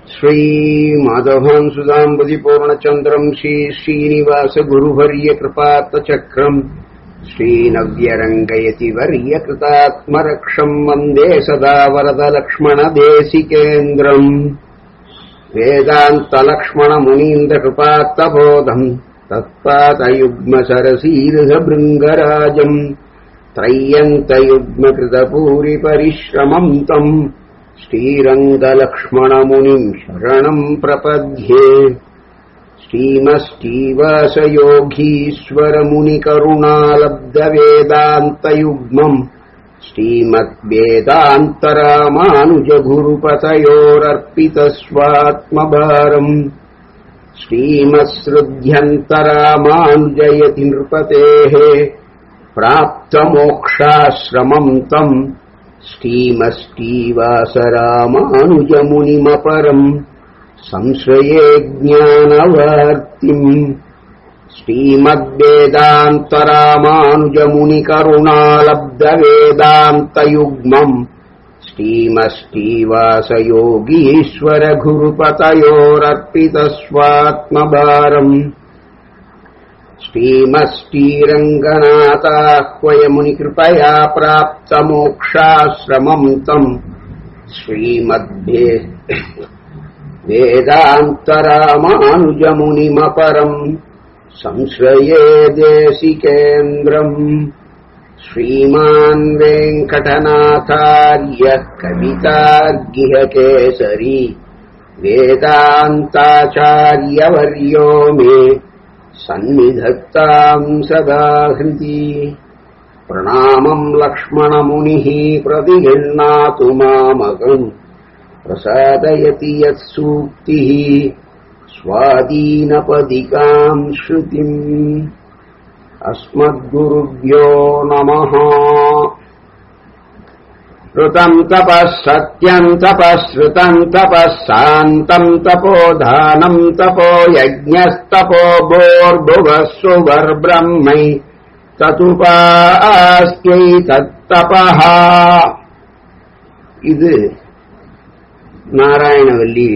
श्रीमाधवान् सुधाम्बुधिपूर्णचन्द्रम् श्रीश्रीनिवासगुरुवर्यकृपात्तचक्रम् श्रीनव्यरङ्गयति वर्यकृतात्मरक्षम् वन्दे सदा वरदलक्ष्मणदेशिकेन्द्रम् वेदान्तलक्ष्मणमुनीन्द्रकृपात्तबोधम् तत्पातयुग्मसरसीर्हभृङ्गराजम् त्रय्यन्तयुग्मकृतपूरिपरिश्रमम् तम् श्रीरङ्गलक्ष्मणमुनिम् शरणम् प्रपद्ये श्रीमष्टीवासयोगीश्वरमुनिकरुणालब्धवेदान्तयुग्मम् श्रीमद्वेदान्तरामानुजगुरुपतयोरर्पितस्वात्मभारम् श्रीमत्सृध्यन्तरामानुजयति नृपतेः प्राप्तमोक्षाश्रमम् तम् श्रीमष्टीवासरामानुजमुनिमपरम् संश्रये ज्ञानवार्तिम् श्रीमद्वेदान्तरामानुजमुनिकरुणालब्धवेदान्तयुग्मम् श्रीमष्टीवासयोगीश्वरगुरुपतयोरर्पितस्वात्मभारम् श्रीमष्टीरङ्गनाथाह्वयमुनिकृपया प्राप्तमोक्षाश्रमम् तम् श्रीमद्भे वेदान्तरामानुजमुनिमपरम् संश्रये देशिकेन्द्रम् श्रीमान् वेङ्कटनाथार्यः कवितार्गिहकेसरी वेदान्ताचार्यवर्यो मे सन्निधत्ताम् सदा हृदि प्रणामम् लक्ष्मणमुनिः प्रतिगृह्णातु मामकम् प्रसादयति यत्सूक्तिः स्वादीनपदिकाम् श्रुतिम् अस्मद्गुरुभ्यो नमः ऋतम् तपः सत्यम् तपः श्रुतम् तपः शान्तम् तपोधानम् तपो यज्ञस्तपो भोर्भुवः सुवर्ब्रह्मै ततुपास्यै तत्तपः இது நாராயணவல்லி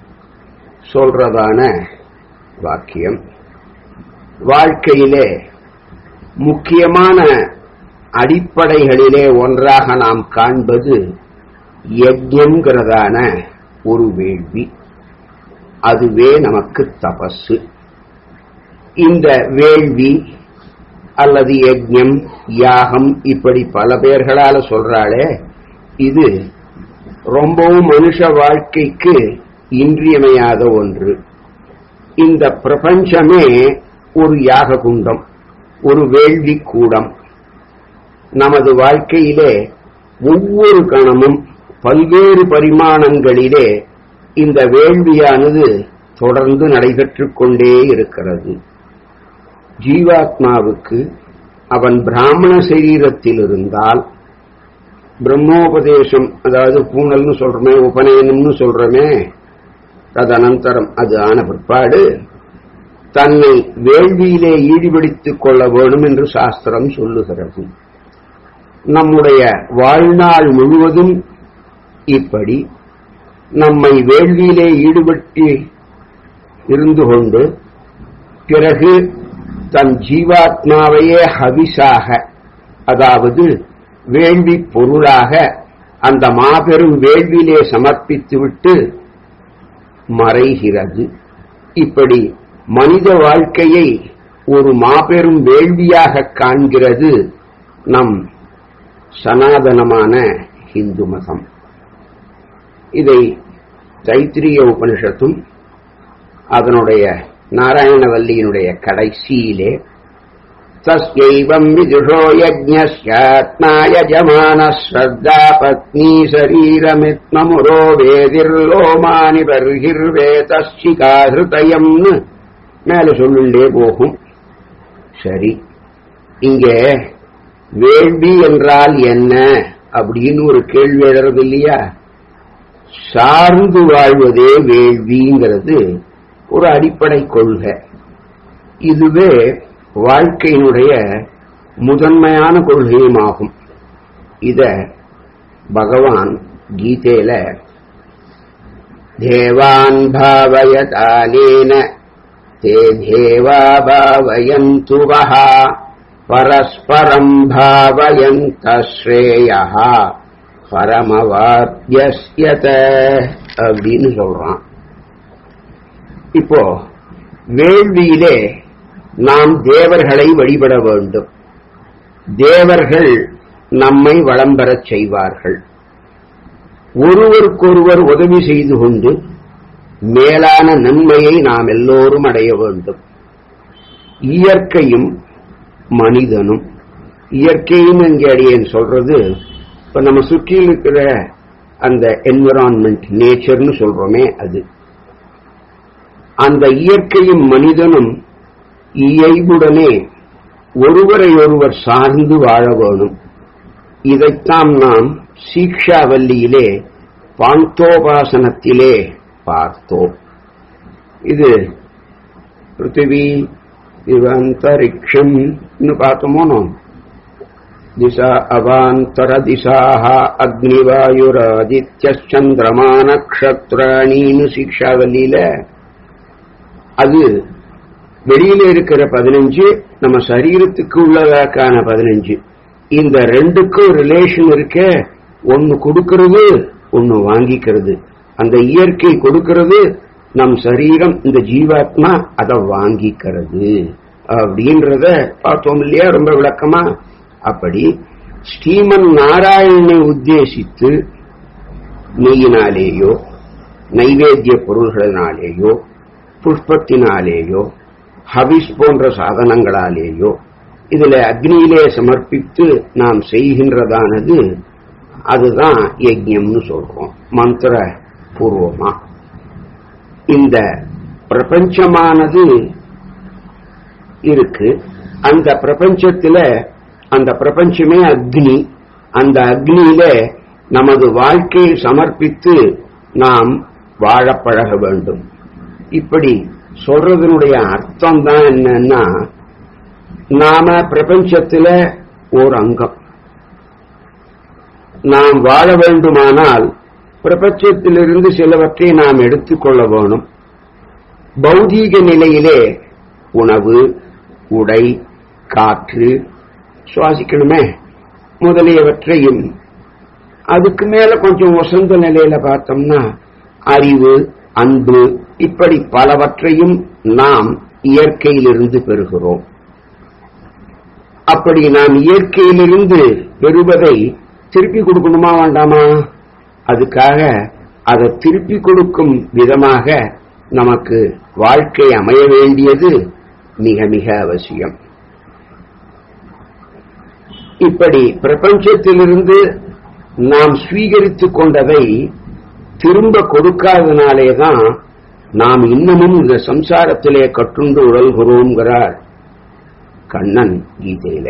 சொல்றதான வாக்கியம் வாழ்க்கையிலே முக்கியமான அடிப்படைகளிலே ஒன்றாக நாம் காண்பது யஜ்யங்கிறதான ஒரு வேள்வி அதுவே நமக்கு தபசு இந்த வேள்வி அல்லது யஜ்யம் யாகம் இப்படி பல பேர்களால சொல்றாளே இது ரொம்பவும் மனுஷ வாழ்க்கைக்கு இன்றியமையாத ஒன்று இந்த பிரபஞ்சமே ஒரு யாக குண்டம் ஒரு வேள்வி கூடம் நமது வாழ்க்கையிலே ஒவ்வொரு கணமும் பல்வேறு பரிமாணங்களிலே இந்த வேள்வியானது தொடர்ந்து நடைபெற்றுக் கொண்டே இருக்கிறது ஜீவாத்மாவுக்கு அவன் பிராமண சரீரத்தில் இருந்தால் பிரம்மோபதேசம் அதாவது பூனல்னு சொல்றோமே உபநயனம்னு சொல்றோமே ததனந்தரம் அது ஆன பிற்பாடு தன்னை வேள்வியிலே ஈடுபடுத்திக் கொள்ள வேண்டும் என்று சாஸ்திரம் சொல்லுகிறது நம்முடைய வாழ்நாள் முழுவதும் இப்படி நம்மை வேள்வியிலே ஈடுபட்டு இருந்து கொண்டு பிறகு தன் ஜீவாத்மாவையே ஹவிசாக அதாவது வேள்வி பொருளாக அந்த மாபெரும் வேள்வியிலே சமர்ப்பித்துவிட்டு மறைகிறது இப்படி மனித வாழ்க்கையை ஒரு மாபெரும் வேள்வியாக காண்கிறது நம் சனாதனமான இந்து மதம் இதை தைத்திரிய உபனிஷத்தும் அதனுடைய நாராயணவல்லியினுடைய கடைசியிலே तस्यैवम् विदुषो यज्ञस्यात्मा यजमानः श्रद्धा पत्नी शरीरमित्ममुरो வேதிர்லோமானி பர்கிர்வேதஸ்சிகா ஹிருதயம்னு மேல சொல்லுண்டே போகும் சரி இங்க வேள்வி என்றால் என்ன அப்படின்னு ஒரு கேள்வி எழுறது இல்லையா சார்ந்து வாழ்வதே வேள்விங்கிறது ஒரு அடிப்படை கொள்கை இதுவே வாழ்க்கையினுடைய முதன்மையான கொள்கையுமாகும் இத பகவான் கீதையில தேவான் பாவயதானேன தே தேவா பாவயந்து வஹா பரஸ்பரம் பாவயந்த ஸ்ரேயா பரமவாத்யஸ்யத அப்படின்னு சொல்றான் இப்போ வேள்வியிலே நாம் தேவர்களை வழிபட வேண்டும் தேவர்கள் நம்மை வளம் பெறச் செய்வார்கள் ஒருவருக்கொருவர் உதவி செய்து கொண்டு மேலான நன்மையை நாம் எல்லோரும் அடைய வேண்டும் இயற்கையும் மனிதனும் இயற்கையும் இங்கே அடியேன் சொல்றது இப்ப நம்ம சுற்றி இருக்கிற அந்த என்விரான்மெண்ட் நேச்சர்னு சொல்றோமே அது அந்த இயற்கையும் மனிதனும் இயல்புடனே ஒருவரை ஒருவர் சார்ந்து வாழ வேணும் இதைத்தான் நாம் சீக்ஷாவல்லியிலே பாந்தோபாசனத்திலே பார்த்தோம் இது பிருத்திவி இவந்தரிக்ஷம் பார்த்தோமோ திசா அவாந்தர திசாக அக்னிவாயுராதித்யந்திரமா நக்ஷத்ராணின்னு சீக்ஷாவல்லியில அது வெளியில இருக்கிற பதினஞ்சு நம்ம சரீரத்துக்கு உள்ளதாக்கான பதினஞ்சு இந்த ரெண்டுக்கும் ரிலேஷன் இருக்க ஒன்னு கொடுக்கிறது ஒன்னு வாங்கிக்கிறது அந்த இயற்கை கொடுக்கிறது நம் சரீரம் இந்த ஜீவாத்மா அதை வாங்கிக்கிறது அப்படின்றத பார்த்தோம் இல்லையா ரொம்ப விளக்கமா அப்படி ஸ்ரீமன் நாராயணனை உத்தேசித்து நெய்யினாலேயோ நைவேத்திய பொருள்களினாலேயோ புஷ்பத்தினாலேயோ ஹவிஸ் போன்ற சாதனங்களாலேயோ இதுல அக்னியிலே சமர்ப்பித்து நாம் செய்கின்றதானது அதுதான் யஜ்யம்னு சொல்றோம் மந்திர பூர்வமா இந்த பிரபஞ்சமானது இருக்கு அந்த பிரபஞ்சத்துல அந்த பிரபஞ்சமே அக்னி அந்த அக்னியில நமது வாழ்க்கையை சமர்ப்பித்து நாம் வாழ பழக வேண்டும் இப்படி சொல்றதனுடைய அர்த்தம் தான் என்னன்னா நாம பிரபஞ்சத்துல ஓர் அங்கம் நாம் வாழ வேண்டுமானால் பிரபஞ்சத்திலிருந்து சிலவற்றை நாம் எடுத்துக்கொள்ள வேணும் பௌதீக நிலையிலே உணவு உடை காற்று சுவாசிக்கணுமே முதலியவற்றையும் அதுக்கு மேல கொஞ்சம் வசந்த நிலையில பார்த்தோம்னா அறிவு அன்பு இப்படி பலவற்றையும் நாம் இயற்கையிலிருந்து பெறுகிறோம் அப்படி நாம் இயற்கையிலிருந்து பெறுவதை திருப்பி கொடுக்கணுமா வேண்டாமா அதுக்காக அதை திருப்பி கொடுக்கும் விதமாக நமக்கு வாழ்க்கை அமைய வேண்டியது மிக மிக அவசியம் இப்படி பிரபஞ்சத்திலிருந்து நாம் ஸ்வீகரித்துக் கொண்டதை திரும்ப கொடுக்காதனாலே தான் நாம் இன்னமும் இந்த சம்சாரத்திலே கட்டுண்டு உழல்கிறோங்கிறார் கண்ணன் கீதையில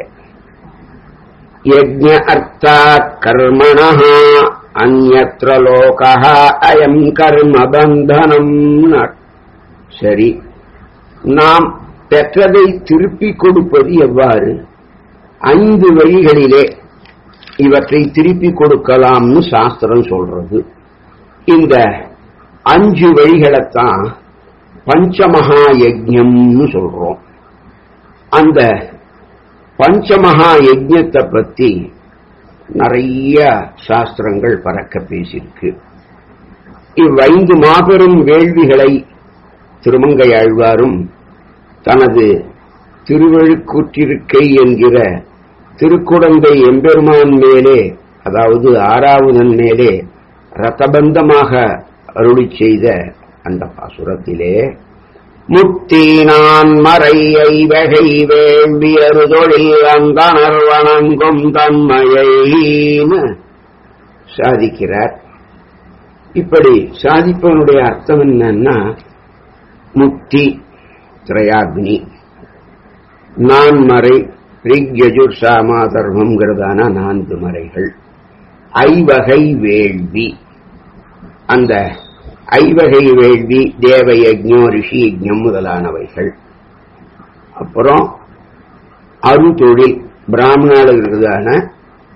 யஜ்ஞ அர்த்தாத் கர்மண அந்நத்திர லோகா அயம் கர்ம பந்தனம் சரி நாம் பெற்றதை திருப்பிக் கொடுப்பது எவ்வாறு ஐந்து வழிகளிலே இவற்றை திருப்பிக் கொடுக்கலாம்னு சாஸ்திரம் சொல்றது இந்த அஞ்சு வழிகளைத்தான் பஞ்சமகா யஜ்யம்னு சொல்றோம் அந்த பஞ்சமகா யஜ்யத்தை பத்தி நிறைய சாஸ்திரங்கள் பறக்க பேசியிருக்கு இவ்வைந்து மாபெரும் வேள்விகளை திருமங்கையாழ்வாரும் தனது திருவழுக்கூற்றிருக்கை என்கிற திருக்குடந்தை எம்பெருமான் மேலே அதாவது ஆறாவதன் மேலே ரதபந்தமாக அருளி செய்த அந்த பாசுரத்திலே முத்தீனான் மறையை வகை வேள்வியரு தொழில் அந்தனர் வணங்கும் தன்மையைன்னு சாதிக்கிறார் இப்படி சாதிப்பவனுடைய அர்த்தம் என்னன்னா முக்தி திரையாக்னி நான்மறை ரிக்யஜுர் சாமா தர்மம்ங்கிறதான நான்கு மறைகள் ஐவகை வேள்வி அந்த ஐவகை வேள்வி தேவ யஜ்ஞம் ரிஷி யஜ்ஞம் முதலானவைகள் அப்புறம் அருந்தொழில் பிராமணர்களான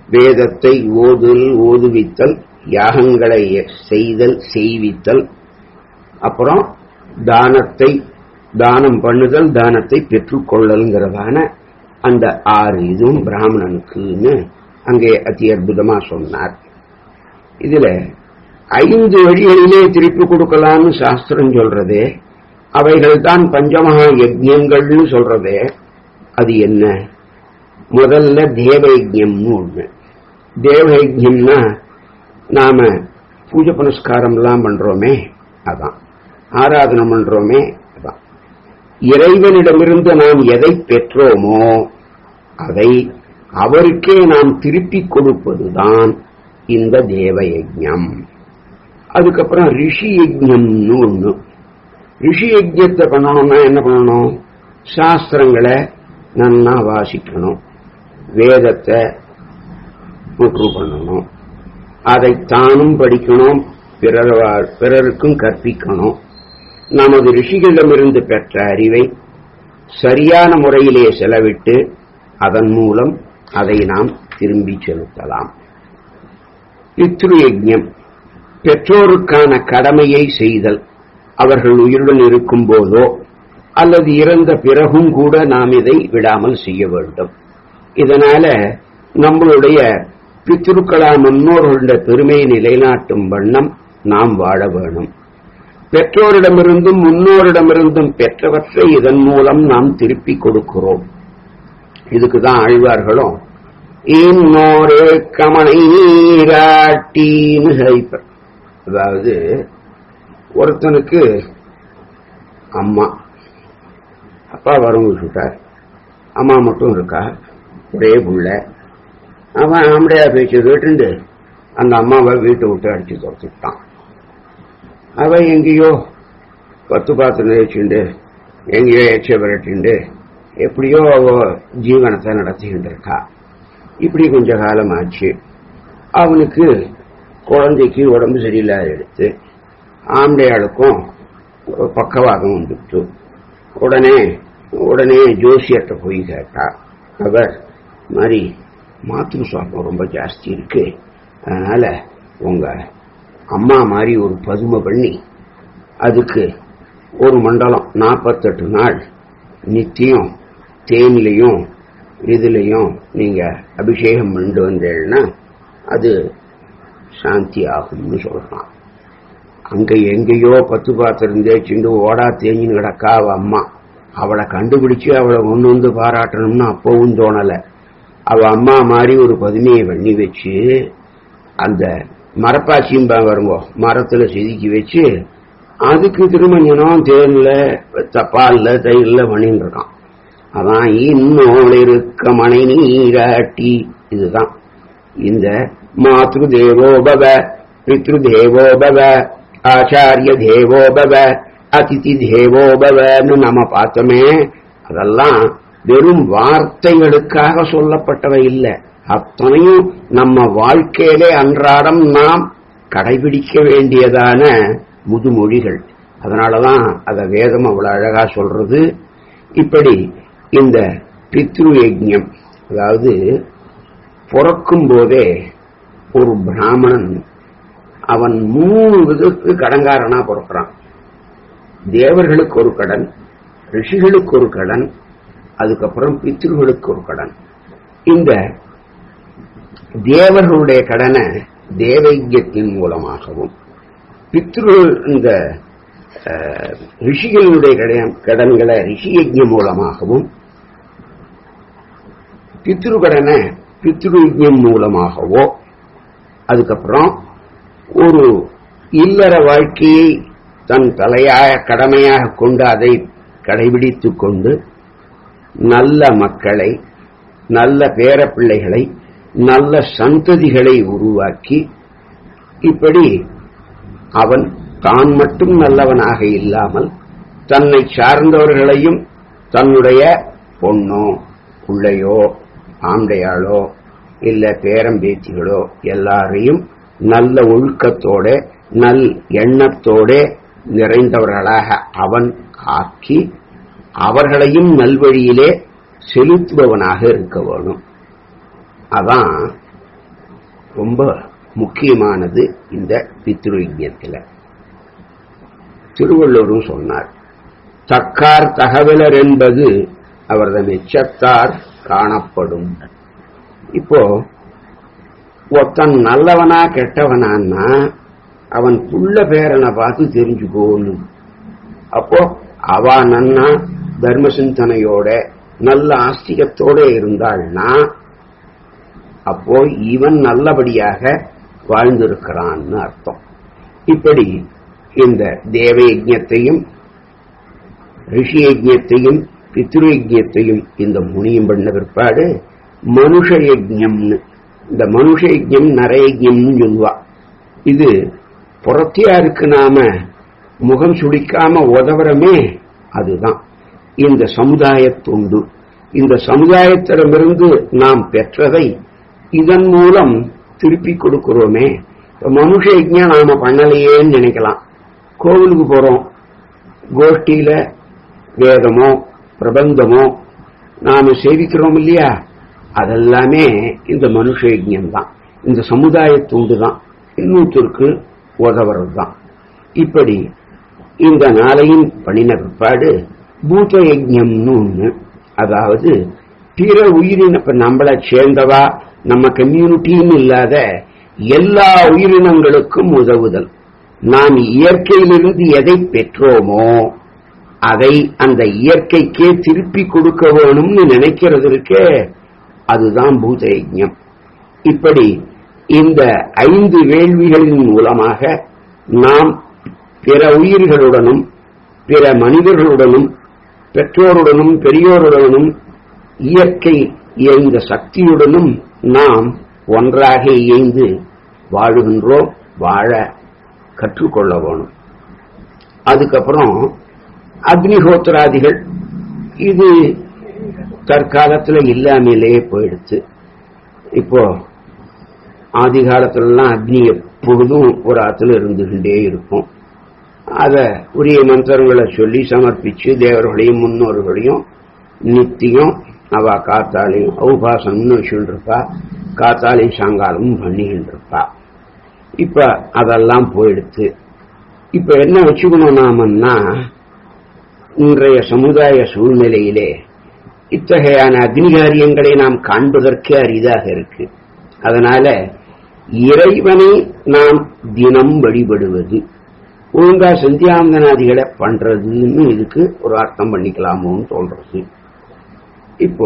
வேதத்தை ஓதுல் ஓதுவித்தல் யாகங்களை செய்தல் செய்வித்தல் அப்புறம் தானத்தை தானம் பண்ணுதல் தானத்தை பெற்றுக்கொள்ளல்ங்கிறதான அந்த ஆறு இதுவும் பிராமணனுக்குன்னு அங்கே அதி அற்புதமா சொன்னார் இதுல ஐந்து வழிகளிலே திருப்பி கொடுக்கலாம்னு சாஸ்திரம் சொல்றதே அவைகள் தான் பஞ்சமகா யஜ்யங்கள்னு சொல்றதே அது என்ன முதல்ல தேவயஜ்யம்னு ஒண்ணு தேவயஜ்யம்னா நாம பூஜை புனஸ்காரம் எல்லாம் பண்றோமே அதான் ஆராதனை பண்றோமே அதான் இறைவனிடமிருந்து நாம் எதை பெற்றோமோ அதை அவருக்கே நாம் திருப்பிக் கொடுப்பதுதான் இந்த தேவ யஜ்யம் அதுக்கப்புறம் ரிஷி யஜ்யம்னு ஒண்ணு ரிஷி யஜ்யத்தை பண்ணணும்னா என்ன பண்ணணும் சாஸ்திரங்களை நன்னா வாசிக்கணும் வேதத்தை முற்று பண்ணணும் அதை தானும் படிக்கணும் பிறர் பிறருக்கும் கற்பிக்கணும் நமது ரிஷிகளிடமிருந்து பெற்ற அறிவை சரியான முறையிலே செலவிட்டு அதன் மூலம் அதை நாம் திரும்பி செலுத்தலாம் பித்ரு யஜ்யம் பெற்றோருக்கான கடமையை செய்தல் அவர்கள் உயிருடன் இருக்கும் போதோ அல்லது இறந்த பிறகும் கூட நாம் இதை விடாமல் செய்ய வேண்டும் இதனால நம்மளுடைய பித்ருக்களா முன்னோர்களுடைய பெருமையை நிலைநாட்டும் வண்ணம் நாம் வாழ வேணும் பெற்றோரிடமிருந்தும் முன்னோரிடமிருந்தும் பெற்றவற்றை இதன் மூலம் நாம் திருப்பிக் கொடுக்கிறோம் இதுக்குதான் ஆழ்வார்களும் இன்னொரு கமனை நீராட்டின்னு ஹைப்பர் அதாவது ஒருத்தனுக்கு அம்மா அப்பா வரும் விட்டுட்டார் அம்மா மட்டும் இருக்கா ஒரே புள்ள அவன் ஆம்படையா பேச்சு கேட்டுண்டு அந்த அம்மாவை வீட்டை விட்டு அடிச்சு துரத்துட்டான் அவன் எங்கேயோ பத்து பாத்திரம் வச்சுண்டு எங்கேயோ எச்ச விரட்டிண்டு எப்படியோ அவ ஜீவனத்தை நடத்திக்கிட்டு இருக்கா இப்படி கொஞ்ச காலம் ஆச்சு அவனுக்கு குழந்தைக்கு உடம்பு சரியில்லாத எடுத்து ஆம்படையாளுக்கும் பக்கவாதம் வந்துட்டு உடனே உடனே ஜோசியர்கிட்ட போய் கேட்டா அவர் மாதிரி மாத்திரு சுவாபம் ரொம்ப ஜாஸ்தி இருக்கு அதனால உங்க அம்மா மாதிரி ஒரு பதுமை பண்ணி அதுக்கு ஒரு மண்டலம் நாற்பத்தெட்டு நாள் நித்தியம் தேன்லையும் இதுலையும் நீங்க அபிஷேகம் பண்ணிட்டு வந்தேன்னா அது சாந்தி ஆகும்னு சொல்றான் அங்க எங்கேயோ பத்து பாத்திரம் தேய்ச்சிண்டு ஓடா தேஞ்சின்னு கிடக்கா அவ அம்மா அவளை கண்டுபிடிச்சு அவளை கொண்டு வந்து பாராட்டணும்னு அப்பவும் தோணல அவ அம்மா மாதிரி ஒரு பதுமையை பண்ணி வச்சு அந்த மரப்பாச்சியும் வருங்கோ மரத்துல செதுக்கி வச்சு அதுக்கு திருமஞ்சனம் தேன்ல பால்ல தயிர்ல பண்ணிட்டு இருக்கான் அதான் இன்னோள் இருக்க மனை நீராட்டி இதுதான் இந்த மாத்ரு தேவோ பவ பித்ரு தேவோ பவ ஆச்சாரிய தேவோ பவ அதிதி தேவோ பவன்னு நம்ம பார்த்தோமே அதெல்லாம் வெறும் வார்த்தைகளுக்காக சொல்லப்பட்டவை இல்லை அத்தனையும் நம்ம வாழ்க்கையிலே அன்றாடம் நாம் கடைபிடிக்க வேண்டியதான முதுமொழிகள் அதனாலதான் அத வேதம் அவ்வளவு அழகா சொல்றது இப்படி இந்த பித்ரு யஜ்யம் அதாவது பிறக்கும் போதே ஒரு பிராமணன் அவன் மூணு விதத்துக்கு கடங்காரனா பிறக்கிறான் தேவர்களுக்கு ஒரு கடன் ரிஷிகளுக்கு ஒரு கடன் அதுக்கப்புறம் பித்ருகளுக்கு ஒரு கடன் இந்த தேவர்களுடைய கடனை தேவைக்கியத்தின் மூலமாகவும் பித்ரு இந்த ரிஷிகளுடைய கடன்களை ரிஷியஜ்யம் மூலமாகவும் பித்ரு கடனை பித்ருயஜ்யம் மூலமாகவோ அதுக்கப்புறம் ஒரு இல்லற வாழ்க்கையை தன் தலையாக கடமையாக கொண்டு அதை கடைபிடித்துக் கொண்டு நல்ல மக்களை நல்ல பேரப்பிள்ளைகளை நல்ல சந்ததிகளை உருவாக்கி இப்படி அவன் தான் மட்டும் நல்லவனாக இல்லாமல் தன்னை சார்ந்தவர்களையும் தன்னுடைய பொண்ணோ பிள்ளையோ ஆண்டையாளோ இல்ல பேரம்பேத்திகளோ எல்லாரையும் நல்ல ஒழுக்கத்தோட நல் எண்ணத்தோட நிறைந்தவர்களாக அவன் ஆக்கி அவர்களையும் நல்வழியிலே செலுத்துபவனாக இருக்க வேணும் அதான் ரொம்ப முக்கியமானது இந்த பித்ருயஜத்தில் திருவள்ளுவரும் சொன்னார் தக்கார் தகவலர் என்பது அவரது மெச்சத்தார் காணப்படும் இப்போ ஒருத்தன் நல்லவனா கெட்டவனான்னா அவன் புள்ள பேரனை பார்த்து தெரிஞ்சுக்கோன்னு அப்போ அவ நன்னா தர்ம சிந்தனையோட நல்ல ஆஸ்திகத்தோட இருந்தாள்னா அப்போ இவன் நல்லபடியாக வாழ்ந்திருக்கிறான்னு அர்த்தம் இப்படி இந்த தேவ யஜ்யத்தையும் ரிஷி யஜ்யத்தையும் பித்ரு யஜ்யத்தையும் இந்த முனியும் பண்ண பிற்பாடு மனுஷ யஜ்யம்னு இந்த மனுஷ யஜ்யம் நரயஜ்யம்னு சொல்லுவா இது புறத்தியாருக்கு நாம முகம் சுடிக்காம உதவுறமே அதுதான் இந்த சமுதாய தொண்டு இந்த சமுதாயத்திடமிருந்து நாம் பெற்றதை இதன் மூலம் திருப்பி கொடுக்கிறோமே இப்ப மனுஷ யஜ்யம் நாம பண்ணலையேன்னு நினைக்கலாம் கோவிலுக்கு போறோம் கோஷ்டியில வேதமோ பிரபந்தமோ நாம சேவிக்கிறோம் இல்லையா அதெல்லாமே இந்த மனுஷ யஜ்யம் தான் இந்த சமுதாய தொண்டு தான் இன்னொருத்தருக்கு உதவுறது தான் இப்படி இந்த நாளையும் பண்ணின பிற்பாடு பூத யஜ்யம்னு ஒண்ணு அதாவது பிற உயிரின இப்ப நம்மளை சேர்ந்தவா நம்ம கம்யூனிட்டின்னு இல்லாத எல்லா உயிரினங்களுக்கும் உதவுதல் நாம் இயற்கையிலிருந்து எதை பெற்றோமோ அதை அந்த இயற்கைக்கே திருப்பி கொடுக்க வேணும்னு நினைக்கிறது இருக்கே அதுதான் பூத யஜ்யம் இப்படி இந்த ஐந்து வேள்விகளின் மூலமாக நாம் பிற உயிர்களுடனும் பிற மனிதர்களுடனும் பெற்றோருடனும் பெரியோருடனும் இயற்கை இயந்த சக்தியுடனும் நாம் ஒன்றாக இயைந்து வாழுகின்றோம் வாழ கற்றுக்கொள்ள வேணும் அதுக்கப்புறம் அக்னிஹோத்திராதிகள் இது தற்காலத்துல இல்லாமலே போயிடுச்சு இப்போ ஆதி காலத்துலலாம் அக்னி எப்பொழுதும் ஒரு ஆத்துல இருந்துகிட்டே இருக்கும் அத உரிய மந்திரங்களை சொல்லி சமர்ப்பிச்சு தேவர்களையும் முன்னோர்களையும் நித்தியம் அவ காத்தாலையும் ஔபாசம்னு வச்சுட்டு இருப்பா காத்தாலையும் சாயங்காலமும் பண்ணிக்கிட்டு இருப்பா இப்ப அதெல்லாம் போயிடுத்து இப்ப என்ன வச்சுக்கணும் நாமன்னா இன்றைய சமுதாய சூழ்நிலையிலே இத்தகையான அக்னிகாரியங்களை நாம் காண்பதற்கே அரிதாக இருக்கு அதனால இறைவனை நாம் தினம் வழிபடுவது ஒழுங்கா சந்தியாந்தனாதிகளை பண்றதுன்னு இதுக்கு ஒரு அர்த்தம் பண்ணிக்கலாமோன்னு தோன்றது இப்போ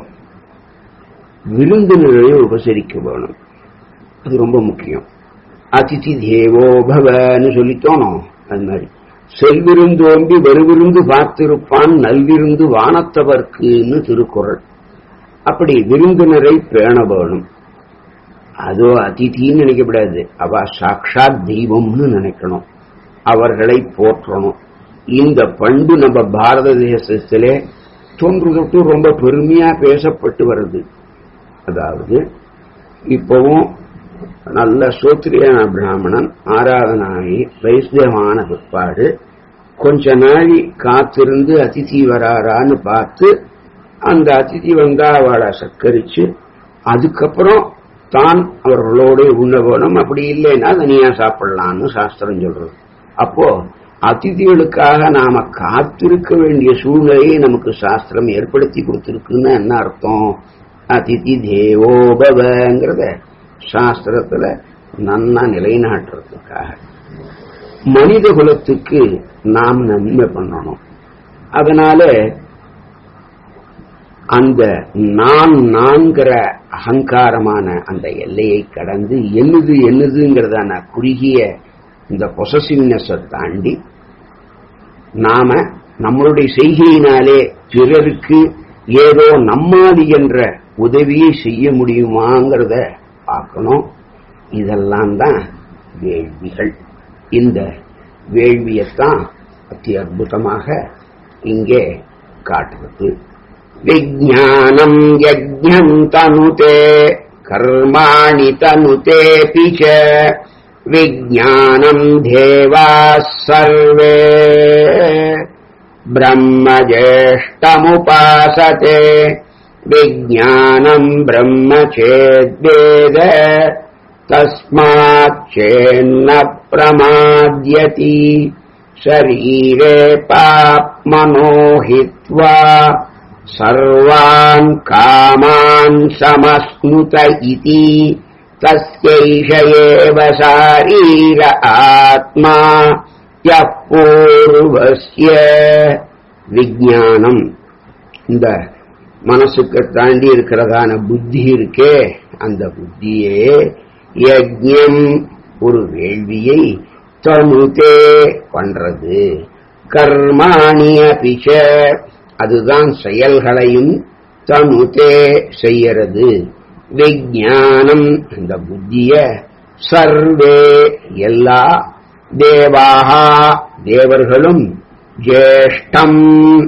விருந்தினரை உபசரிக்க வேணும் அது ரொம்ப முக்கியம் அதிதி தேவோ பவன்னு சொல்லித்தோணும் அது மாதிரி செல்விருந்தோம்பி வருவிருந்து பார்த்திருப்பான் நல்விருந்து வானத்தவர்க்குன்னு திருக்குறள் அப்படி விருந்தினரை பேண வேணும் அதோ அதிதின்னு நினைக்கப்படாது அவ சாட்சாத் தெய்வம்னு நினைக்கணும் அவர்களை போற்றணும் இந்த பண்பு நம்ம பாரத தேசத்திலே தொன்று தொட்டு ரொம்ப பெருமையா பேசப்பட்டு வருது அதாவது இப்பவும் நல்ல சோத்திரியான பிராமணன் ஆராதனாகி வைஷ்ணவமான பிற்பாடு கொஞ்ச நாளி காத்திருந்து அதிதி வராரான்னு பார்த்து அந்த அதிதி வந்தா அவளை சக்கரிச்சு அதுக்கப்புறம் தான் அவர்களோட உண்ண வேணும் அப்படி இல்லைன்னா தனியா சாப்பிடலாம்னு சாஸ்திரம் சொல்றது அப்போ அதிதிகளுக்காக நாம காத்திருக்க வேண்டிய சூழ்நிலையை நமக்கு சாஸ்திரம் ஏற்படுத்தி கொடுத்திருக்குன்னு என்ன அர்த்தம் அதிதி தேவோபவங்கிறத சாஸ்திரத்துல நன்னா நிலைநாட்டுறதுக்காக மனித குலத்துக்கு நாம் நன்மை பண்ணணும் அதனால அந்த நான் நான்கிற அகங்காரமான அந்த எல்லையை கடந்து என்னது என்னதுங்கிறதான குறுகிய இந்த பொசசிவ்னஸ் தாண்டி நாம நம்மளுடைய செய்கையினாலே பிறருக்கு ஏதோ நம்மாதி என்ற உதவியை செய்ய முடியுமாங்கிறத பார்க்கணும் இதெல்லாம் தான் வேள்விகள் இந்த வேள்வியைத்தான் அத்தி அற்புதமாக இங்கே காட்டுறது விஜானம் யஜ்ஞம் தனுதே கர்மாணி தனுதேபி ச விஜானம் தேவா சர்வே ब्रह्मज्येष्ठमुपासते विज्ञानम् ब्रह्म चेद्वेद तस्माच्चेन्न प्रमाद्यति शरीरे पाप्मनो हित्वा सर्वान् कामान् समश्नुत इति तस्यैष एव शारीर आत्मा यः पूर्वस्य விஞ்ஞானம் இந்த மனசுக்கு தாண்டி இருக்கிறதான புத்தி இருக்கே அந்த புத்தியே யஜ்யம் ஒரு வேள்வியை தனுதே பண்றது கர்மாணிய பிச்ச அதுதான் செயல்களையும் தனுதே செய்யறது விஞ்ஞானம் இந்த புத்திய சர்வே எல்லா தேவாகா தேவர்களும் ஜேஷ்டம்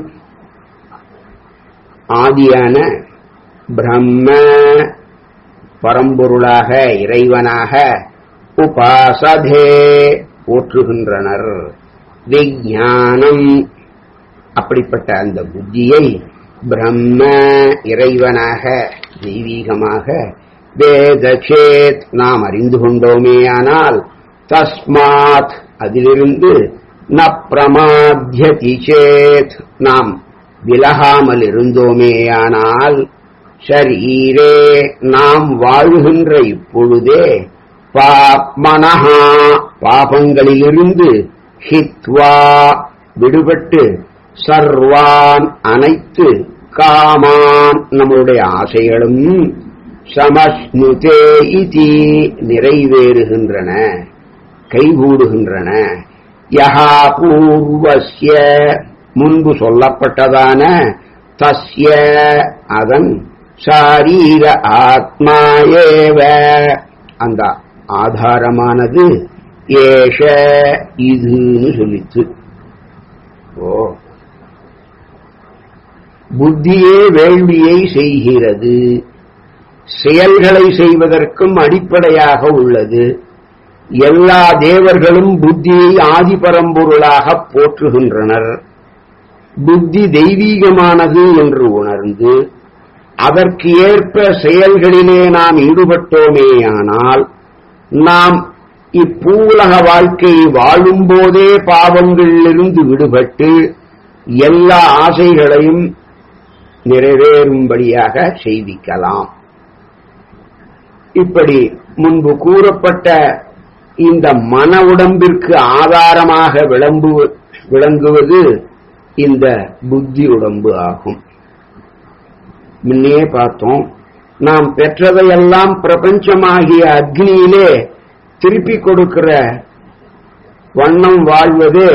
ஆதியான பிரம்ம பரம்பொருளாக இறைவனாக உபாசதே போற்றுகின்றனர் விஞ்ஞானம் அப்படிப்பட்ட அந்த புத்தியை பிரம்ம இறைவனாக தெய்வீகமாக வேதச்சேத் நாம் அறிந்து கொண்டோமேயானால் தஸ்மாத் அதிலிருந்து ந பிரமாத்தியதி சேத் நாம் விலகாமல் இருந்தோமேயானால் ஷரீரே நாம் வாழுகின்ற இப்பொழுதே பாப்மனஹா பாபங்களிலிருந்து ஹித்வா விடுபட்டு சர்வான் அனைத்து காமான் நம்முடைய ஆசைகளும் சமஸ்னுதே இதி நிறைவேறுகின்றன கைகூடுகின்றன யஹா பூர்வஸ்ய முன்பு சொல்லப்பட்டதான தஸ்ய அதன் சாரீர ஆத்மாயேவ அந்த ஆதாரமானது ஏஷ இதுன்னு சொல்லித்து ஓ புத்தியே வேள்வியை செய்கிறது செயல்களை செய்வதற்கும் அடிப்படையாக உள்ளது எல்லா தேவர்களும் புத்தியை ஆதிபரம்பொருளாக போற்றுகின்றனர் புத்தி தெய்வீகமானது என்று உணர்ந்து அதற்கு ஏற்ப செயல்களிலே நாம் ஈடுபட்டோமேயானால் நாம் இப்பூலக வாழ்க்கையை வாழும்போதே பாவங்களிலிருந்து விடுபட்டு எல்லா ஆசைகளையும் நிறைவேறும்படியாக செய்விக்கலாம் இப்படி முன்பு கூறப்பட்ட இந்த மன உடம்பிற்கு ஆதாரமாக விளம்பு விளங்குவது இந்த புத்தி உடம்பு ஆகும் முன்னே பார்த்தோம் நாம் பெற்றதையெல்லாம் பிரபஞ்சமாகிய அக்னியிலே திருப்பி கொடுக்கிற வண்ணம் வாழ்வதே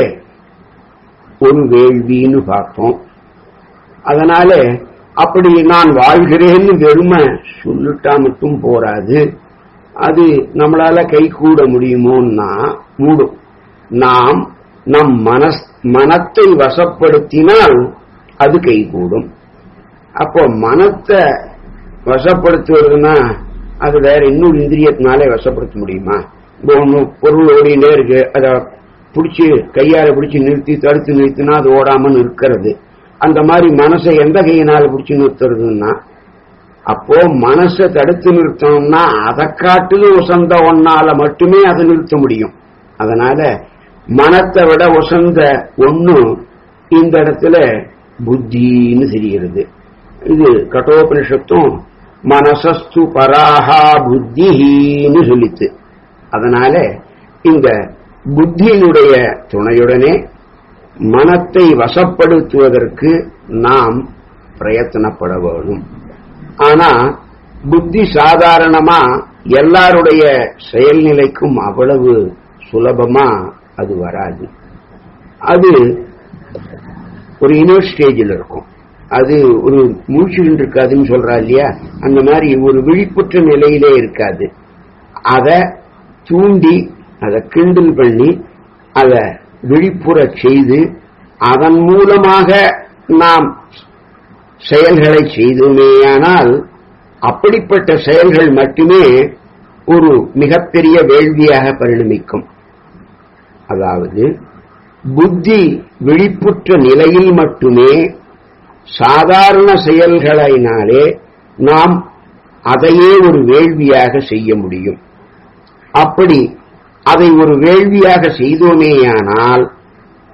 ஒரு வேள்வின்னு பார்த்தோம் அதனால அப்படி நான் வாழ்கிறேன்னு வெறுமை சொல்லிட்டா மட்டும் போராது அது நம்மளால கை கூட முடியுமோன்னா மூடும் நாம் நம் மனஸ் மனத்தை வசப்படுத்தினால் அது கைகூடும் அப்போ மனத்தை வசப்படுத்துவதுன்னா அது வேற இன்னொரு இந்திரியத்தினாலே வசப்படுத்த முடியுமா இப்போ ஒண்ணு பொருள் ஓடினே இருக்கு அதை பிடிச்சி கையால பிடிச்சி நிறுத்தி தடுத்து நிறுத்தினா அது ஓடாம நிற்கிறது அந்த மாதிரி மனசை எந்த கையினால பிடிச்சி நிறுத்துறதுன்னா அப்போ மனசை தடுத்து நிறுத்தணும்னா அதை காட்டிலும் உசந்த ஒன்னால மட்டுமே அதை நிறுத்த முடியும் அதனால மனத்தை விட உசந்த ஒண்ணு இந்த இடத்துல புத்தின்னு தெரிகிறது இது கட்டோபனிஷத்தும் மனசஸ்து பராஹா புத்தின்னு சொல்லித்து அதனால இந்த புத்தியினுடைய துணையுடனே மனத்தை வசப்படுத்துவதற்கு நாம் பிரயத்தனப்பட வேணும் ஆனா புத்தி சாதாரணமா எல்லாருடைய செயல்நிலைக்கும் அவ்வளவு சுலபமா அது வராது அது ஒரு இன்னர் ஸ்டேஜில் இருக்கும் அது ஒரு மூழ்கிட்டு இருக்காதுன்னு சொல்றா இல்லையா அந்த மாதிரி ஒரு விழிப்புற்ற நிலையிலே இருக்காது அதை தூண்டி அதை கிண்டல் பண்ணி அதை விழிப்புற செய்து அதன் மூலமாக நாம் செயல்களை செய்தோமேயானால் அப்படிப்பட்ட செயல்கள் மட்டுமே ஒரு மிகப்பெரிய வேள்வியாக பரிணமிக்கும் அதாவது புத்தி விழிப்புற்ற நிலையில் மட்டுமே சாதாரண செயல்களினாலே நாம் அதையே ஒரு வேள்வியாக செய்ய முடியும் அப்படி அதை ஒரு வேள்வியாக செய்தோமேயானால்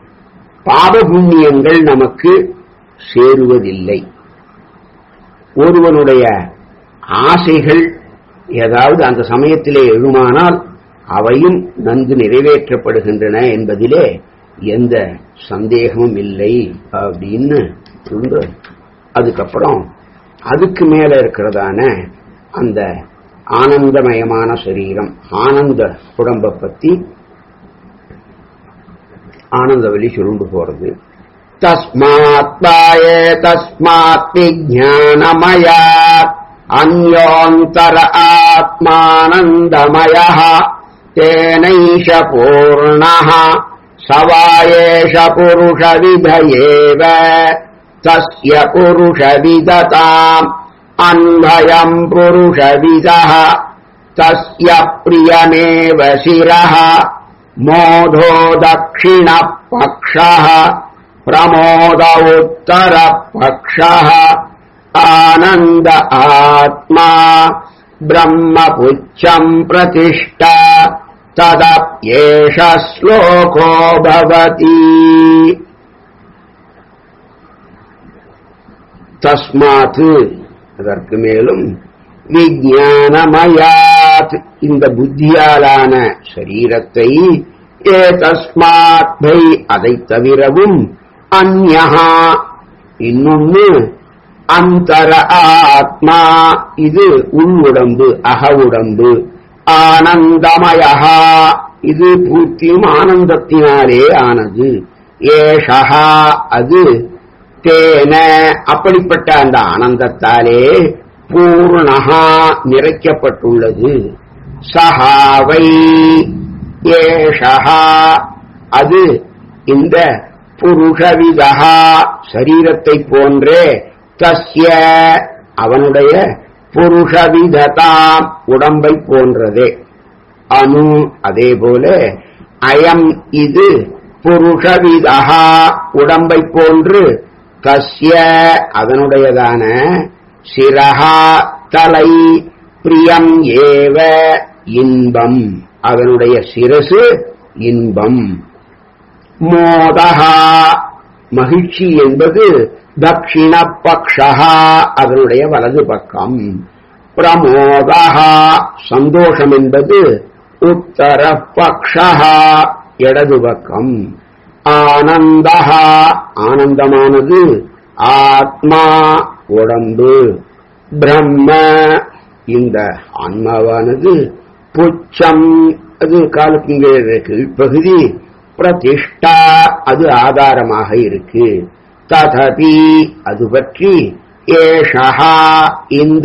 பாப புண்ணியங்கள் நமக்கு சேருவதில்லை ஒருவனுடைய ஆசைகள் ஏதாவது அந்த சமயத்திலே எழுமானால் அவையும் நன்கு நிறைவேற்றப்படுகின்றன என்பதிலே எந்த சந்தேகமும் இல்லை அப்படின்னு சொல்ற அதுக்கப்புறம் அதுக்கு மேல இருக்கிறதான அந்த ஆனந்தமயமான சரீரம் ஆனந்த உடம்பை பத்தி ஆனந்த வெளி சுருண்டு போறது தஸ்மாத் பாய தஸ்மாத் விஜானமயா அந்யோந்தர ஆத்மானந்தமய தேனைஷ பூர்ண சவாயேஷ புருஷவித ஏவ தஸ்ய புருஷவிததாம் அன்பயம் புருஷவிதः தஸ்ய பிரியமேவ சிரः मोधो दक्षिणपक्षः प्रमोद उत्तरपक्षः आनन्द आत्मा ब्रह्मपुच्छम् प्रतिष्ठा तदप्येष श्लोको भवति தஸ்மாத் அதற்கு மேலும் விஜானமயாத் இந்த புத்தியாலான சரீரத்தை ஏ தஸ்மாத் பை அதை தவிரவும் அந்யஹா இன்னொன்னு அந்தர ஆத்மா இது உள் உடம்பு அக உடம்பு ஆனந்தமயா இது பூர்த்தியும் ஆனந்தத்தினாலே ஆனது ஏஷா அது தேன அப்படிப்பட்ட அந்த ஆனந்தத்தாலே பூர்ணகா நிறைக்கப்பட்டுள்ளது சஹாவை ஏஷா அது இந்த புருஷவிதா சரீரத்தை போன்றே தஸ்ய அவனுடைய புருஷவிததாம் உடம்பை போன்றதே அணு அதே போல அயம் இது புருஷவிதா உடம்பை போன்று கஸ்ய அதனுடையதான சிரஹா தலை பிரியம் ஏவ இன்பம் அதனுடைய சிரசு இன்பம் மோதகா மகிழ்ச்சி என்பது தட்சிண பக்ஷா அதனுடைய வலது பக்கம் பிரமோதகா சந்தோஷம் என்பது உத்தர பக்ஷா இடது பக்கம் ஆனந்தகா ஆனந்தமானது ஆத்மா உடம்பு பிரம்ம இந்த ஆன்மாவானது புச்சம் அது காலுக்கு கீழ்ப்பகுதி பிரதிஷ்டா அது ஆதாரமாக இருக்கு ததபி அது பற்றி ஏஷா இந்த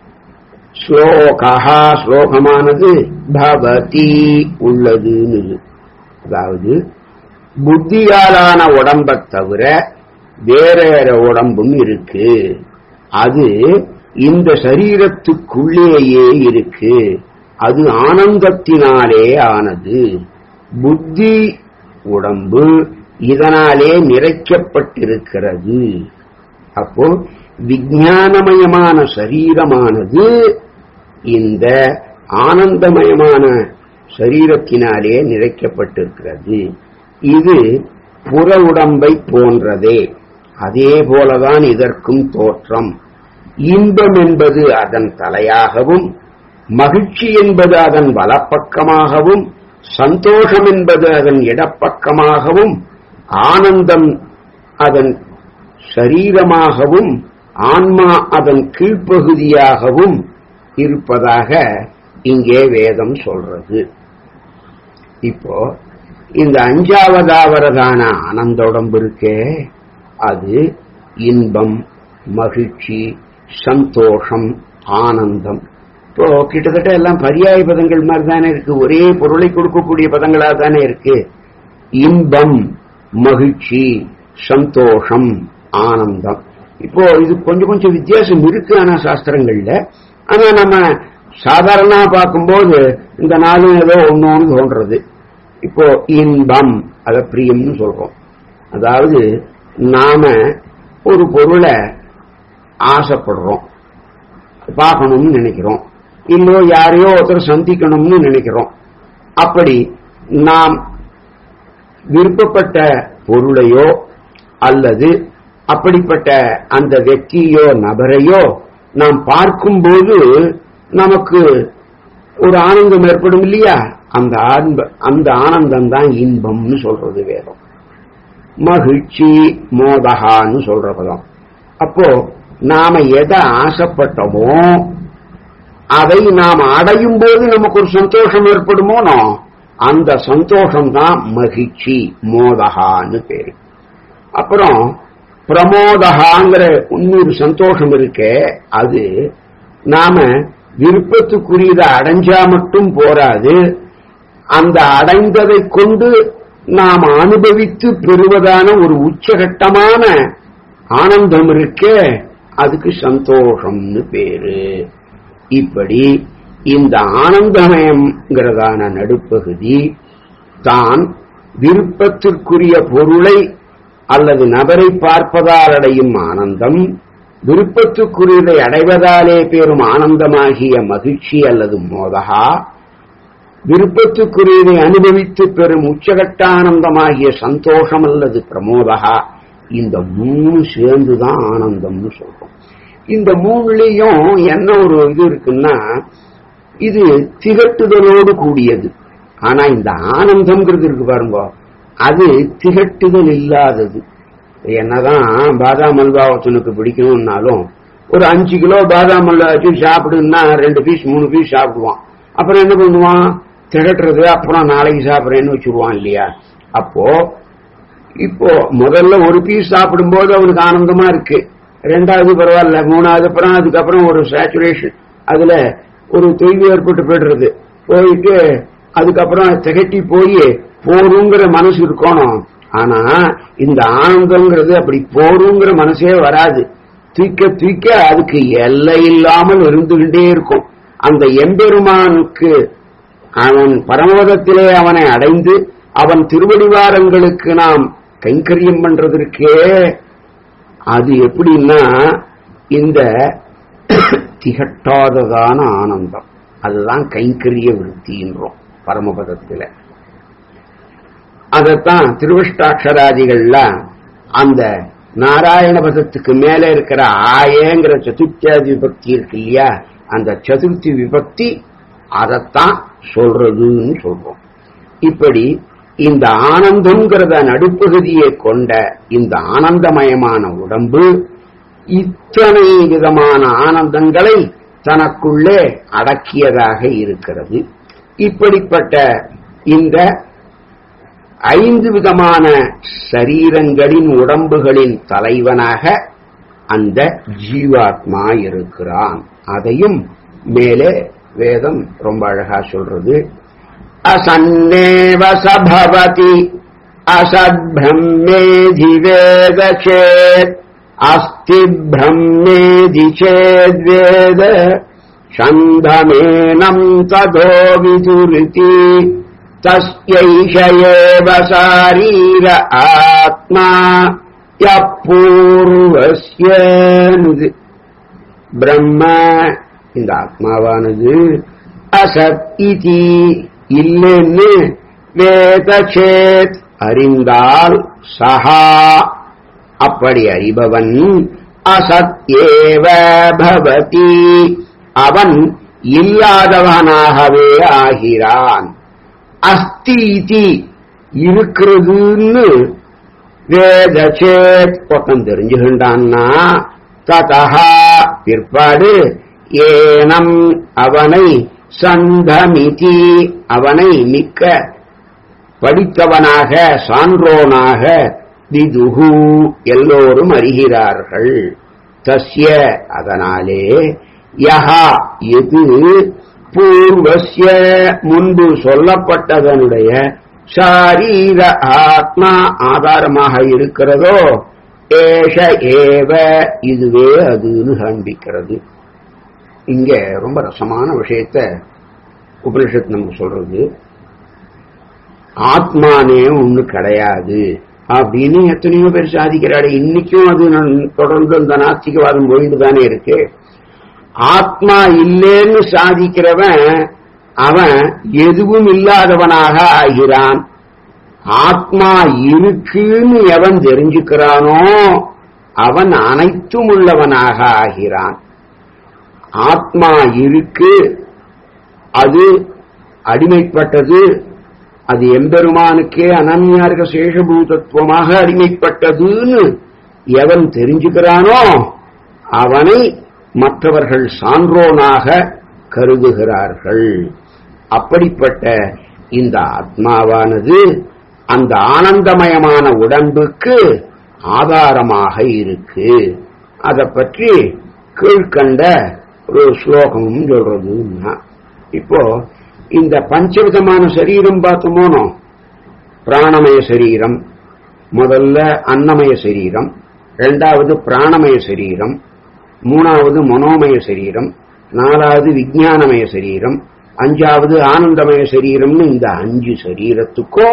ஸ்லோகா ஸ்லோகமானது பவதி உள்ளதுன்னு அதாவது புத்தியாலான உடம்பைத் தவிர வேற வேற உடம்பும் இருக்கு அது இந்த சரீரத்துக்குள்ளேயே இருக்கு அது ஆனந்தத்தினாலே ஆனது புத்தி உடம்பு இதனாலே நிறைக்கப்பட்டிருக்கிறது அப்போ விஞ்ஞானமயமான சரீரமானது இந்த ஆனந்தமயமான சரீரத்தினாலே நிறைக்கப்பட்டிருக்கிறது இது புற உடம்பை போன்றதே அதே போலதான் இதற்கும் தோற்றம் இன்பம் என்பது அதன் தலையாகவும் மகிழ்ச்சி என்பது அதன் வலப்பக்கமாகவும் சந்தோஷம் என்பது அதன் இடப்பக்கமாகவும் ஆனந்தம் அதன் சரீரமாகவும் ஆன்மா அதன் கீழ்ப்பகுதியாகவும் இருப்பதாக இங்கே வேதம் சொல்றது இப்போ இந்த அஞ்சாவதாவரதான ஆனந்த உடம்பு இருக்கே அது இன்பம் மகிழ்ச்சி சந்தோஷம் ஆனந்தம் இப்போ கிட்டத்தட்ட எல்லாம் பரியாய பதங்கள் மாதிரி தானே இருக்கு ஒரே பொருளை கொடுக்கக்கூடிய பதங்களா தானே இருக்கு இன்பம் மகிழ்ச்சி சந்தோஷம் ஆனந்தம் இப்போ இது கொஞ்சம் கொஞ்சம் வித்தியாசம் இருக்கு ஆனா சாஸ்திரங்கள்ல ஆனா நம்ம சாதாரணமா பார்க்கும்போது இந்த நாளும் ஏதோ ஒன்னொன்னு தோன்றது இப்போ இன்பம் அத பிரியம்னு சொல்றோம் அதாவது நாம ஒரு பொருளை ஆசைப்படுறோம் பார்க்கணும்னு நினைக்கிறோம் இல்லோ யாரையோ ஒருத்தர் சந்திக்கணும்னு நினைக்கிறோம் அப்படி நாம் விருப்பப்பட்ட பொருளையோ அல்லது அப்படிப்பட்ட அந்த व्यक्தியோ நபரையோ நாம் பார்க்கும்போது நமக்கு ஒரு ஆனந்தம் ஏற்படும் இல்லையா அந்த ஆன்ப அந்த ஆனந்தம் தான் இன்பம்னு சொல்றது வேதம் மகிழ்ச்சி மோதகான்னு சொல்ற பதம் அப்போ நாம எதை ஆசைப்பட்டோமோ அதை நாம் அடையும் போது நமக்கு ஒரு சந்தோஷம் ஏற்படுமோனோ அந்த சந்தோஷம் தான் மகிழ்ச்சி மோதகான்னு பேரு அப்புறம் பிரமோதகாங்கிற இன்னொரு சந்தோஷம் இருக்கே அது நாம விருப்பத்துக்குரியதை அடைஞ்சா மட்டும் போராது அந்த அடைந்ததை கொண்டு நாம் அனுபவித்து பெறுவதான ஒரு உச்சகட்டமான ஆனந்தம் இருக்கே அதுக்கு சந்தோஷம்னு பேரு இப்படி இந்த ஆனந்தமயம்ங்கிறதான நடுப்பகுதி தான் விருப்பத்திற்குரிய பொருளை அல்லது நபரை பார்ப்பதால் அடையும் ஆனந்தம் விருப்பத்துக்குரியதை அடைவதாலே பெறும் ஆனந்தமாகிய மகிழ்ச்சி அல்லது மோதகா விருப்பத்துக்குரியதை அனுபவித்து பெறும் உச்சகட்ட ஆனந்தமாகிய சந்தோஷம் அல்லது பிரமோதகா இந்த மூணு சேர்ந்துதான் ஆனந்தம்னு சொல்றோம் இந்த மூணுலயும் என்ன ஒரு இது இருக்குன்னா இது திகட்டுதலோடு கூடியது ஆனா இந்த ஆனந்தம்ங்கிறது இருக்கு பாருங்க அது திகட்டுதல் இல்லாதது என்னதான் பாதாம் அல்வா ஒருத்தனுக்கு பிடிக்கணும்னாலும் ஒரு அஞ்சு கிலோ பாதாம் அல்வா வச்சு சாப்பிடுன்னா ரெண்டு பீஸ் மூணு பீஸ் சாப்பிடுவான் அப்புறம் என்ன பண்ணுவான் திகட்டுறது அப்புறம் நாளைக்கு சாப்பிட்றேன்னு வச்சுருவான் இல்லையா அப்போ இப்போ முதல்ல ஒரு பீஸ் சாப்பிடும்போது அவனுக்கு ஆனந்தமா இருக்கு ரெண்டாவது பரவாயில்ல மூணாவது அப்புறம் அதுக்கப்புறம் ஒரு சேச்சுரேஷன் அதுல ஒரு தொய்வு ஏற்பட்டு போயிடுறது போயிட்டு அதுக்கப்புறம் திகட்டி போய் போருங்கிற மனசு இருக்கணும் ஆனா இந்த ஆனந்தம்ங்கிறது அப்படி போருங்கிற மனசே வராது தூக்க தூக்க அதுக்கு எல்லை இல்லாமல் இருந்துகிட்டே இருக்கும் அந்த எம்பெருமானுக்கு அவன் பரமோதத்திலே அவனை அடைந்து அவன் திருவடிவாரங்களுக்கு நாம் கைங்கரியம் பண்றதற்கே அது எப்படின்னா இந்த திகட்டாததான ஆனந்தம் அதுதான் கைங்கரிய விருத்தின்றோம் பரமபதத்தில் அதைத்தான் திருவஷ்டாட்சராதிகள்ல அந்த நாராயண பதத்துக்கு மேல இருக்கிற ஆயங்கிற சதுர்த்தியாதி விபக்தி இருக்கு இல்லையா அந்த சதுர்த்தி விபக்தி அதைத்தான் சொல்றதுன்னு சொல்றோம் இப்படி இந்த ஆனந்தம்ங்கிறத நடுப்பகுதியை கொண்ட இந்த ஆனந்தமயமான உடம்பு இத்தனை விதமான ஆனந்தங்களை தனக்குள்ளே அடக்கியதாக இருக்கிறது இப்படிப்பட்ட இந்த ஐந்து விதமான சரீரங்களின் உடம்புகளின் தலைவனாக அந்த ஜீவாத்மா இருக்கிறான் அதையும் மேலே வேதம் ரொம்ப அழகா சொல்றது असन्नेव स भवति असद्ब्रह्मेधि वेद चेत् अस्ति ब्रह्मेधि चेद्वेद छन्दमेनम् ततो विदुरिति तस्यैष एव शारीर आत्मा यः पूर्वस्य பிரம்ம இந்த ஆத்மாவானது அசத் இதி இல்லைன்னு வேதச்சேத் அறிந்தால் சஹா அப்படி அறிபவன் அசத் ஏவ பவதி அவன் இல்லாதவனாகவே ஆகிறான் அஸ்தி இதி இருக்கிறதுன்னு வேதச்சேத் ஒருத்தன் தெரிஞ்சுகின்றான்னா ததா பிற்பாடு ஏனம் அவனை சந்தமிதி அவனை மிக்க படித்தவனாக சான்றோனாக விதுகு எல்லோரும் அறிகிறார்கள் தஸ்ய அதனாலே யஹா எது பூர்வஸ்ய முன்பு சொல்லப்பட்டதனுடைய சாரீர ஆத்மா ஆதாரமாக இருக்கிறதோ ஏஷ ஏவ இதுவே அதுன்னு காண்பிக்கிறது இங்க ரொம்ப ரசமான விஷயத்த உபனிஷத் நமக்கு சொல்றது ஆத்மானே ஒண்ணு கிடையாது அப்படின்னு எத்தனையோ பேர் சாதிக்கிறாரு இன்னைக்கும் அது தொடர்ந்து அந்த நாஸ்திகவாதம் போயிட்டு தானே இருக்கு ஆத்மா இல்லேன்னு சாதிக்கிறவன் அவன் எதுவும் இல்லாதவனாக ஆகிறான் ஆத்மா இருக்குன்னு எவன் தெரிஞ்சுக்கிறானோ அவன் அனைத்தும் உள்ளவனாக ஆகிறான் ஆத்மா இருக்கு அது அடிமைப்பட்டது அது எம்பெருமானுக்கே அனன்யார்க சேஷபூதத்துவமாக அடிமைப்பட்டதுன்னு எவன் தெரிஞ்சுக்கிறானோ அவனை மற்றவர்கள் சான்றோனாக கருதுகிறார்கள் அப்படிப்பட்ட இந்த ஆத்மாவானது அந்த ஆனந்தமயமான உடம்புக்கு ஆதாரமாக இருக்கு அதை பற்றி கீழ்கண்ட ஒரு ஸ்லோகமும் சொல்றதுன்னா இப்போ இந்த பஞ்சவிதமான சரீரம் பார்த்தோமோனோ பிராணமய சரீரம் முதல்ல அன்னமய சரீரம் இரண்டாவது பிராணமய சரீரம் மூணாவது மனோமய சரீரம் நாலாவது விஜயானமய சரீரம் அஞ்சாவது ஆனந்தமய சரீரம்னு இந்த அஞ்சு சரீரத்துக்கும்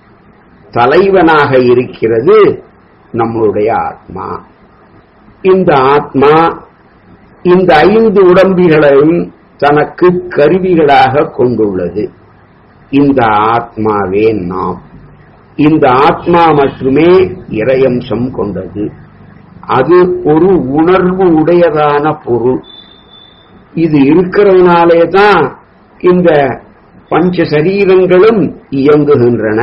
தலைவனாக இருக்கிறது நம்மளுடைய ஆத்மா இந்த ஆத்மா இந்த ஐந்து உடம்பிகளையும் தனக்கு கருவிகளாக கொண்டுள்ளது இந்த ஆத்மாவே நாம் இந்த ஆத்மா மட்டுமே இறையம்சம் கொண்டது அது ஒரு உணர்வு உடையதான பொருள் இது இருக்கிறதுனாலே தான் இந்த பஞ்ச சரீரங்களும் இயங்குகின்றன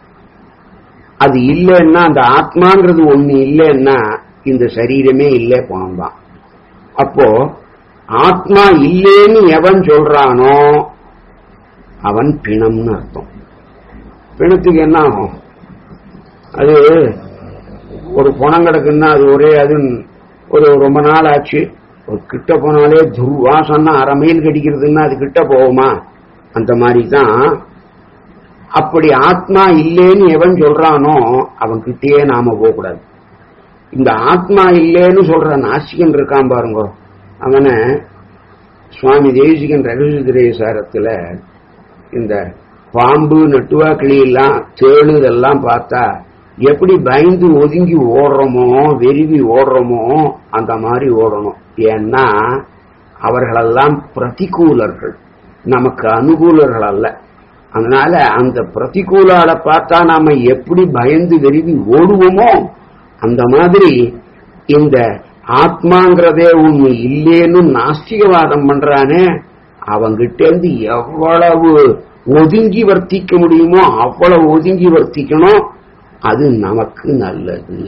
அது இல்லைன்னா அந்த ஆத்மாங்கிறது ஒண்ணு இல்லைன்னா இந்த சரீரமே இல்லை போனதான் அப்போ ஆத்மா இல்லேன்னு எவன் சொல்றானோ அவன் பிணம்னு அர்த்தம் பிணத்துக்கு என்ன ஆகும் அது ஒரு பணம் கிடக்குன்னா அது ஒரே அது ஒரு ரொம்ப நாள் ஆச்சு ஒரு கிட்ட போனாலே துர்வாசம்னா அரை மைல் கடிக்கிறதுன்னா அது கிட்ட போகுமா அந்த மாதிரி தான் அப்படி ஆத்மா இல்லேன்னு எவன் சொல்றானோ அவன் கிட்டேயே நாம போகக்கூடாது இந்த ஆத்மா இல்லேன்னு சொல்ற நாசிகன் இருக்கான் பாருங்க அவனை சுவாமி தேசிகன் ரகசியதிரேசாரத்துல இந்த பாம்பு நட்டுவா கிளி எல்லாம் தேழு இதெல்லாம் பார்த்தா எப்படி பயந்து ஒதுங்கி ஓடுறோமோ வெறுவி ஓடுறோமோ அந்த மாதிரி ஓடணும் ஏன்னா அவர்களெல்லாம் பிரதிகூலர்கள் நமக்கு அனுகூலர்கள் அல்ல அதனால அந்த பிரதிகூலால பார்த்தா நாம எப்படி பயந்து வெறுவி ஓடுவோமோ அந்த மாதிரி இந்த ஆத்மாங்கிறதே ஒண்ணு இல்லேன்னு நாஸ்திகவாதம் பண்றானே அவங்கிட்ட இருந்து எவ்வளவு ஒதுங்கி வர்த்திக்க முடியுமோ அவ்வளவு ஒதுங்கி வர்த்திக்கணும் அது நமக்கு நல்லது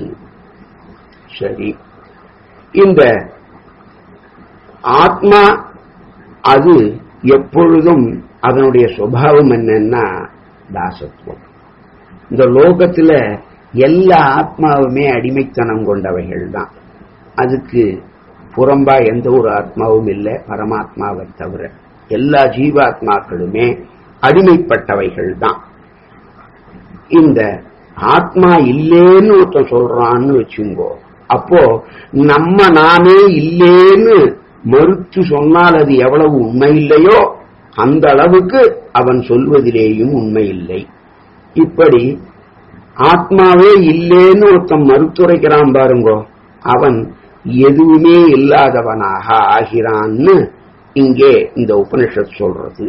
சரி இந்த ஆத்மா அது எப்பொழுதும் அதனுடைய சுபாவம் என்னன்னா தாசத்துவம் இந்த லோகத்துல எல்லா ஆத்மாவுமே அடிமைத்தனம் கொண்டவைகள் தான் அதுக்கு புறம்பா எந்த ஒரு ஆத்மாவும் இல்லை பரமாத்மாவை தவிர எல்லா ஜீவாத்மாக்களுமே அடிமைப்பட்டவைகள் தான் இந்த ஆத்மா இல்லேன்னு ஒருத்தன் சொல்றான்னு வச்சுங்கோ அப்போ நம்ம நாமே இல்லேன்னு மறுத்து சொன்னால் அது எவ்வளவு உண்மை இல்லையோ அந்த அளவுக்கு அவன் சொல்வதிலேயும் உண்மை இல்லை இப்படி ஆத்மாவே இல்லேன்னு ஒருத்தன் மறுத்துரைக்கிறான் பாருங்கோ அவன் எதுவுமே இல்லாதவனாக ஆகிறான்னு இங்கே இந்த உபனிஷத் சொல்றது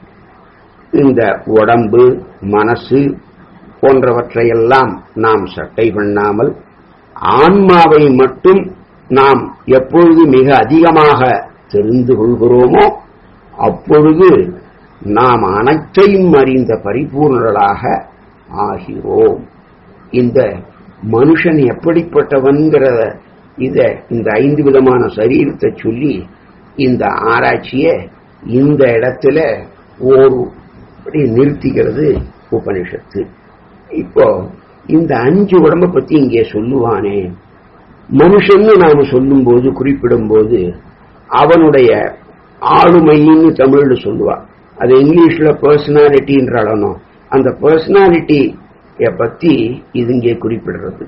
இந்த உடம்பு மனசு போன்றவற்றையெல்லாம் நாம் சட்டை பண்ணாமல் ஆன்மாவை மட்டும் நாம் எப்பொழுது மிக அதிகமாக தெரிந்து கொள்கிறோமோ அப்பொழுது நாம் அனைத்தையும் அறிந்த பரிபூர்ணர்களாக ஆகிறோம் இந்த மனுஷன் எப்படிப்பட்டவன்கிற இத இந்த ஐந்து விதமான சரீரத்தை சொல்லி இந்த ஆராய்ச்சிய இந்த இடத்துல ஒரு நிறுத்திக்கிறது உபனிஷத்து இப்போ இந்த அஞ்சு உடம்ப பத்தி இங்கே சொல்லுவானே மனுஷன்னு நாம சொல்லும்போது குறிப்பிடும்போது அவனுடைய ஆளுமைன்னு தமிழ்ல சொல்லுவா அது இங்கிலீஷ்ல பர்சனாலிட்டின்றாலும் அந்த பர்சனாலிட்டிய பத்தி இது இங்கே குறிப்பிடுறது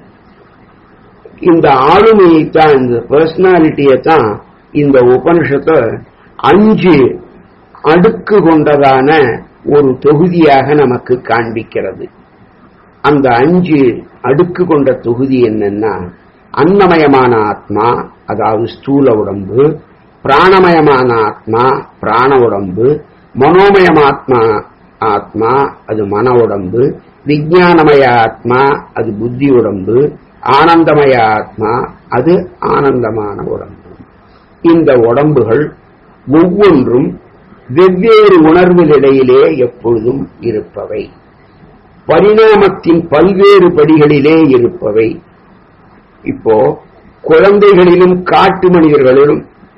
இந்த ஆளுமையை தான் இந்த பர்சனாலிட்டியை தான் இந்த உபனிஷத்தை அஞ்சு அடுக்கு கொண்டதான ஒரு தொகுதியாக நமக்கு காண்பிக்கிறது அந்த அஞ்சு அடுக்கு கொண்ட தொகுதி என்னன்னா அன்னமயமான ஆத்மா அதாவது ஸ்தூல உடம்பு பிராணமயமான ஆத்மா பிராண உடம்பு மனோமயமாத்மா ஆத்மா அது மன உடம்பு விஜயானமய ஆத்மா அது புத்தி உடம்பு ஆனந்தமய ஆத்மா அது ஆனந்தமான உடம்பு இந்த உடம்புகள் ஒவ்வொன்றும் வெவ்வேறு உணர்வுகளிடையிலே எப்பொழுதும் இருப்பவை பரிணாமத்தின் பல்வேறு படிகளிலே இருப்பவை இப்போ குழந்தைகளிலும் காட்டு மனிதர்களிலும்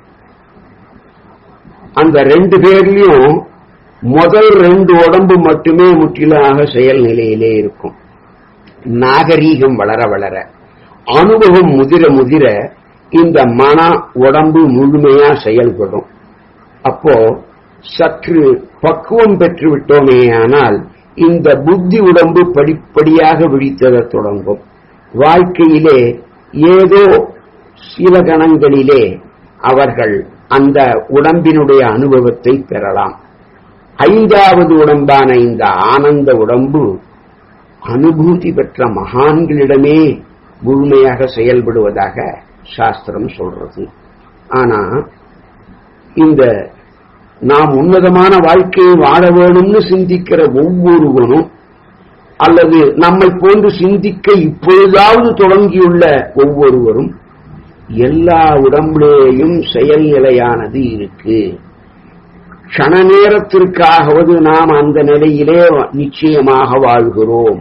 அந்த ரெண்டு பேர்லயும் முதல் ரெண்டு உடம்பு மட்டுமே முற்றிலாக செயல் நிலையிலே இருக்கும் நாகரீகம் வளர வளர அனுபவம் முதிர முதிர இந்த மன உடம்பு முழுமையா செயல்படும் அப்போ சற்று பக்குவம் பெற்று விட்டோமே ஆனால் இந்த புத்தி உடம்பு படிப்படியாக விழித்தத தொடங்கும் வாழ்க்கையிலே ஏதோ சில கணங்களிலே அவர்கள் அந்த உடம்பினுடைய அனுபவத்தை பெறலாம் ஐந்தாவது உடம்பான இந்த ஆனந்த உடம்பு அனுபூதி பெற்ற மகான்களிடமே முழுமையாக செயல்படுவதாக சாஸ்திரம் சொல்றது ஆனா இந்த நாம் உன்னதமான வாழ்க்கையை வாழ வேணும்னு சிந்திக்கிற ஒவ்வொருவனும் அல்லது நம்மை போன்று சிந்திக்க இப்பொழுதாவது தொடங்கியுள்ள ஒவ்வொருவரும் எல்லா உடம்புலேயும் செயல்நிலையானது இருக்கு க்ஷண நேரத்திற்காகவது நாம் அந்த நிலையிலே நிச்சயமாக வாழ்கிறோம்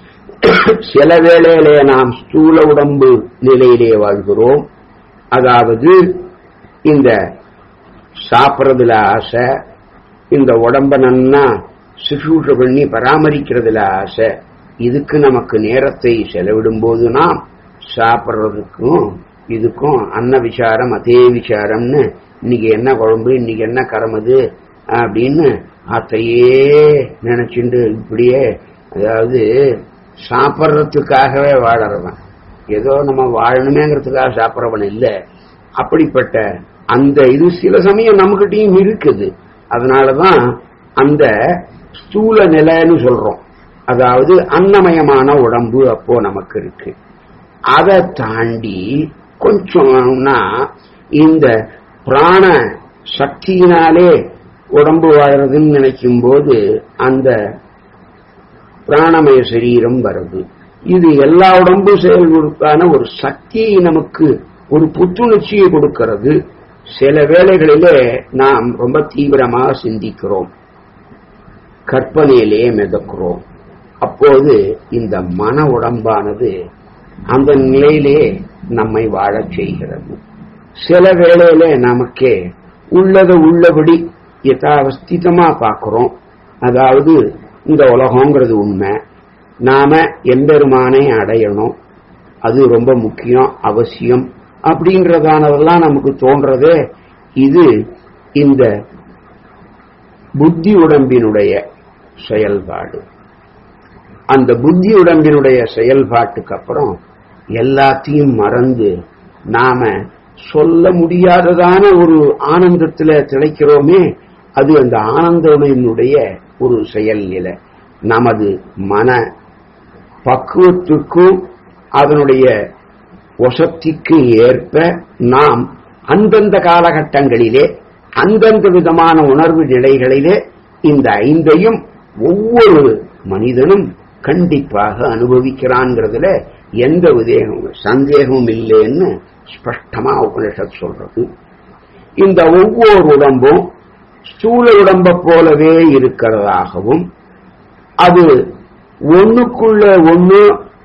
சில வேளையிலே நாம் ஸ்தூல உடம்பு நிலையிலே வாழ்கிறோம் அதாவது இந்த சாப்பிட்றதுல ஆசை இந்த உடம்ப நன்னா சுசூஷ பண்ணி பராமரிக்கிறதுல ஆசை இதுக்கு நமக்கு நேரத்தை செலவிடும் போது நாம் சாப்பிட்றதுக்கும் இதுக்கும் அன்ன விசாரம் அதே விசாரம்னு இன்னைக்கு என்ன குழம்பு இன்னைக்கு என்ன கரமது அப்படின்னு அத்தையே நினைச்சுண்டு இப்படியே அதாவது சாப்பிட்றதுக்காகவே வாழறவன் ஏதோ நம்ம வாழணுமேங்கிறதுக்காக சாப்பிட்றவன் இல்லை அப்படிப்பட்ட அந்த இது சில சமயம் நம்மகிட்டயும் இருக்குது அதனாலதான் அந்த ஸ்தூல நிலைன்னு சொல்றோம் அதாவது அன்னமயமான உடம்பு அப்போ நமக்கு இருக்கு அதை தாண்டி கொஞ்சம்னா இந்த பிராண சக்தியினாலே உடம்பு வாழறதுன்னு நினைக்கும் போது அந்த பிராணமய சரீரம் வருது இது எல்லா உடம்பு செயல்களுக்கான ஒரு சக்தியை நமக்கு ஒரு புத்துணர்ச்சியை கொடுக்கிறது சில வேளைகளிலே நாம் ரொம்ப தீவிரமாக சிந்திக்கிறோம் கற்பனையிலே மிதக்கிறோம் அப்போது இந்த மன உடம்பானது அந்த நிலையிலே நம்மை வாழச் செய்கிறது சில வேளையில நமக்கே உள்ளத உள்ளபடி யதாவஸ்திதமா பார்க்கிறோம் அதாவது இந்த உலகங்கிறது உண்மை நாம எம்பெருமானை அடையணும் அது ரொம்ப முக்கியம் அவசியம் அப்படின்றதானதெல்லாம் நமக்கு தோன்றதே இது இந்த புத்தி உடம்பினுடைய செயல்பாடு அந்த புத்தி உடம்பினுடைய செயல்பாட்டுக்கு அப்புறம் எல்லாத்தையும் மறந்து நாம சொல்ல முடியாததான ஒரு ஆனந்தத்துல திளைக்கிறோமே அது அந்த ஆனந்தமையினுடைய ஒரு செயல்நிலை நமது மன பக்குவத்துக்கும் அதனுடைய வசத்திக்கு ஏற்ப நாம் அந்தந்த காலகட்டங்களிலே அந்தந்த விதமான உணர்வு நிலைகளிலே இந்த ஐந்தையும் ஒவ்வொரு மனிதனும் கண்டிப்பாக அனுபவிக்கிறான்ங்கிறதுல எந்த விதேகம் சந்தேகமும் இல்லைன்னு ஸ்பஷ்டமா உபனிஷத் சொல்றது இந்த ஒவ்வொரு உடம்பும் ஸ்தூல உடம்ப போலவே இருக்கிறதாகவும் அது ஒண்ணுக்குள்ள ஒண்ணு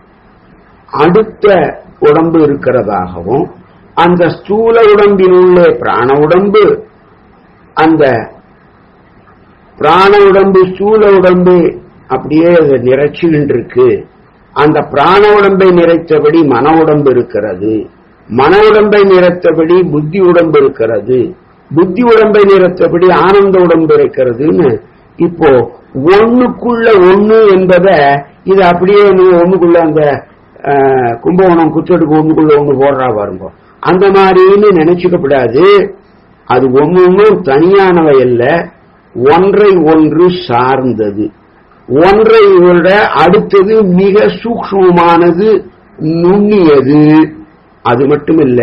அடுத்த உடம்பு இருக்கிறதாகவும் அந்த ஸ்தூல உடம்பினுள்ளே பிராண உடம்பு அந்த பிராண உடம்பு ஸ்தூல உடம்பு அப்படியே அது நிறைச்சுகிட்டு இருக்கு அந்த பிராண உடம்பை நிறைத்தபடி மன உடம்பு இருக்கிறது மன உடம்பை நிறைத்தபடி புத்தி உடம்பு இருக்கிறது புத்தி உடம்பை நிறைத்தபடி ஆனந்த உடம்பு இருக்கிறதுன்னு இப்போ ஒண்ணுக்குள்ள ஒண்ணு என்பத இது அப்படியே நீங்க ஒண்ணுக்குள்ள அந்த அஹ், கும்பகோணம் குச்செடுக்கு ஒண்ணுக்குள்ள ஒண்ணு போடுறா பாருங்க அந்த மாதிரின்னு நினைச்சுக்கப்படாது அது ஒண்ணு ஒன்றும் தனியானவை அல்ல ஒன்றை ஒன்று சார்ந்தது ஒன்றை விட அடுத்தது மிக சூக்ஷ்மமானது நுண்ணியது அது மட்டுமில்ல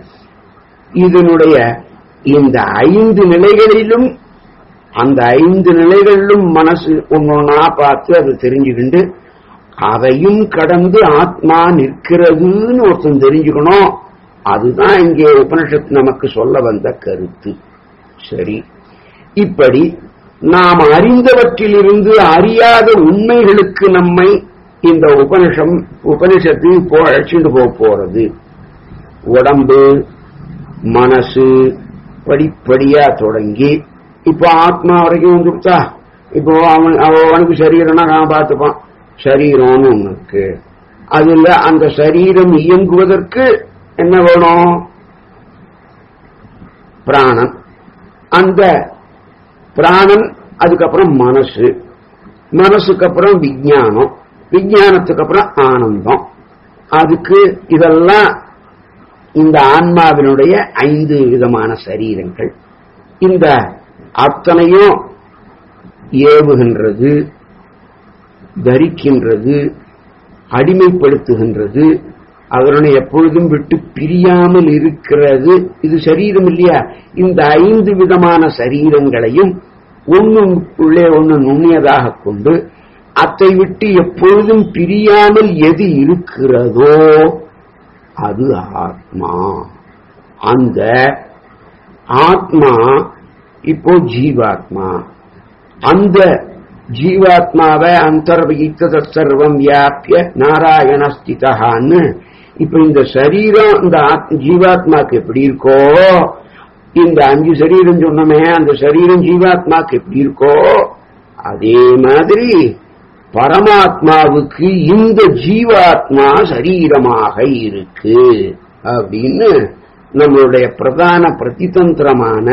இதனுடைய இந்த ஐந்து நிலைகளிலும் அந்த ஐந்து நிலைகளிலும் மனசு ஒன்னொன்னா பார்த்து அதை தெரிஞ்சுக்கிண்டு அதையும் கடந்து ஆத்மா நிற்கிறதுன்னு ஒருத்தன் தெரிஞ்சுக்கணும் அதுதான் இங்கே உபனிஷத்து நமக்கு சொல்ல வந்த கருத்து சரி இப்படி நாம் அறிந்தவற்றிலிருந்து அறியாத உண்மைகளுக்கு நம்மை இந்த உபனிஷம் உபனிஷத்து போ அழைச்சிட்டு போக போறது உடம்பு மனசு படிப்படியா தொடங்கி இப்போ ஆத்மா வரைக்கும் வந்துருச்சா இப்போ அவன் அவனுக்கு சரீரம்னா நான் பார்த்துப்பான் சரீரம்னு ஒண்ணு இருக்கு அதுல அந்த சரீரம் இயங்குவதற்கு என்ன வேணும் பிராணன் அந்த பிராணன் அதுக்கப்புறம் மனசு மனசுக்கு அப்புறம் விஜயானம் விஜயானத்துக்கு அப்புறம் ஆனந்தம் அதுக்கு இதெல்லாம் இந்த ஆன்மாவினுடைய ஐந்து விதமான சரீரங்கள் இந்த அத்தனையும் ஏவுகின்றது தரிக்கின்றது அடிமைப்படுத்துகின்றது அதனுடைய எப்பொழுதும் விட்டு பிரியாமல் இருக்கிறது இது சரீரம் இல்லையா இந்த ஐந்து விதமான சரீரங்களையும் ஒன்னு உள்ளே ஒன்னு நுண்ணியதாக கொண்டு அத்தை விட்டு எப்பொழுதும் பிரியாமல் எது இருக்கிறதோ அது ஆத்மா அந்த ஆத்மா இப்போ ஜீவாத்மா அந்த ஜீவாத்மாவை அந்தர்வகித்த சர்வம் வியாபிய நாராயணஸ்திதான்னு இப்ப இந்த சரீரம் இந்த ஜீவாத்மாக்கு எப்படி இருக்கோ இந்த அஞ்சு சரீரம் சொன்னமே அந்த சரீரம் ஜீவாத்மாக்கு எப்படி இருக்கோ அதே மாதிரி பரமாத்மாவுக்கு இந்த ஜீவாத்மா சரீரமாக இருக்கு அப்படின்னு நம்மளுடைய பிரதான பிரதிதந்திரமான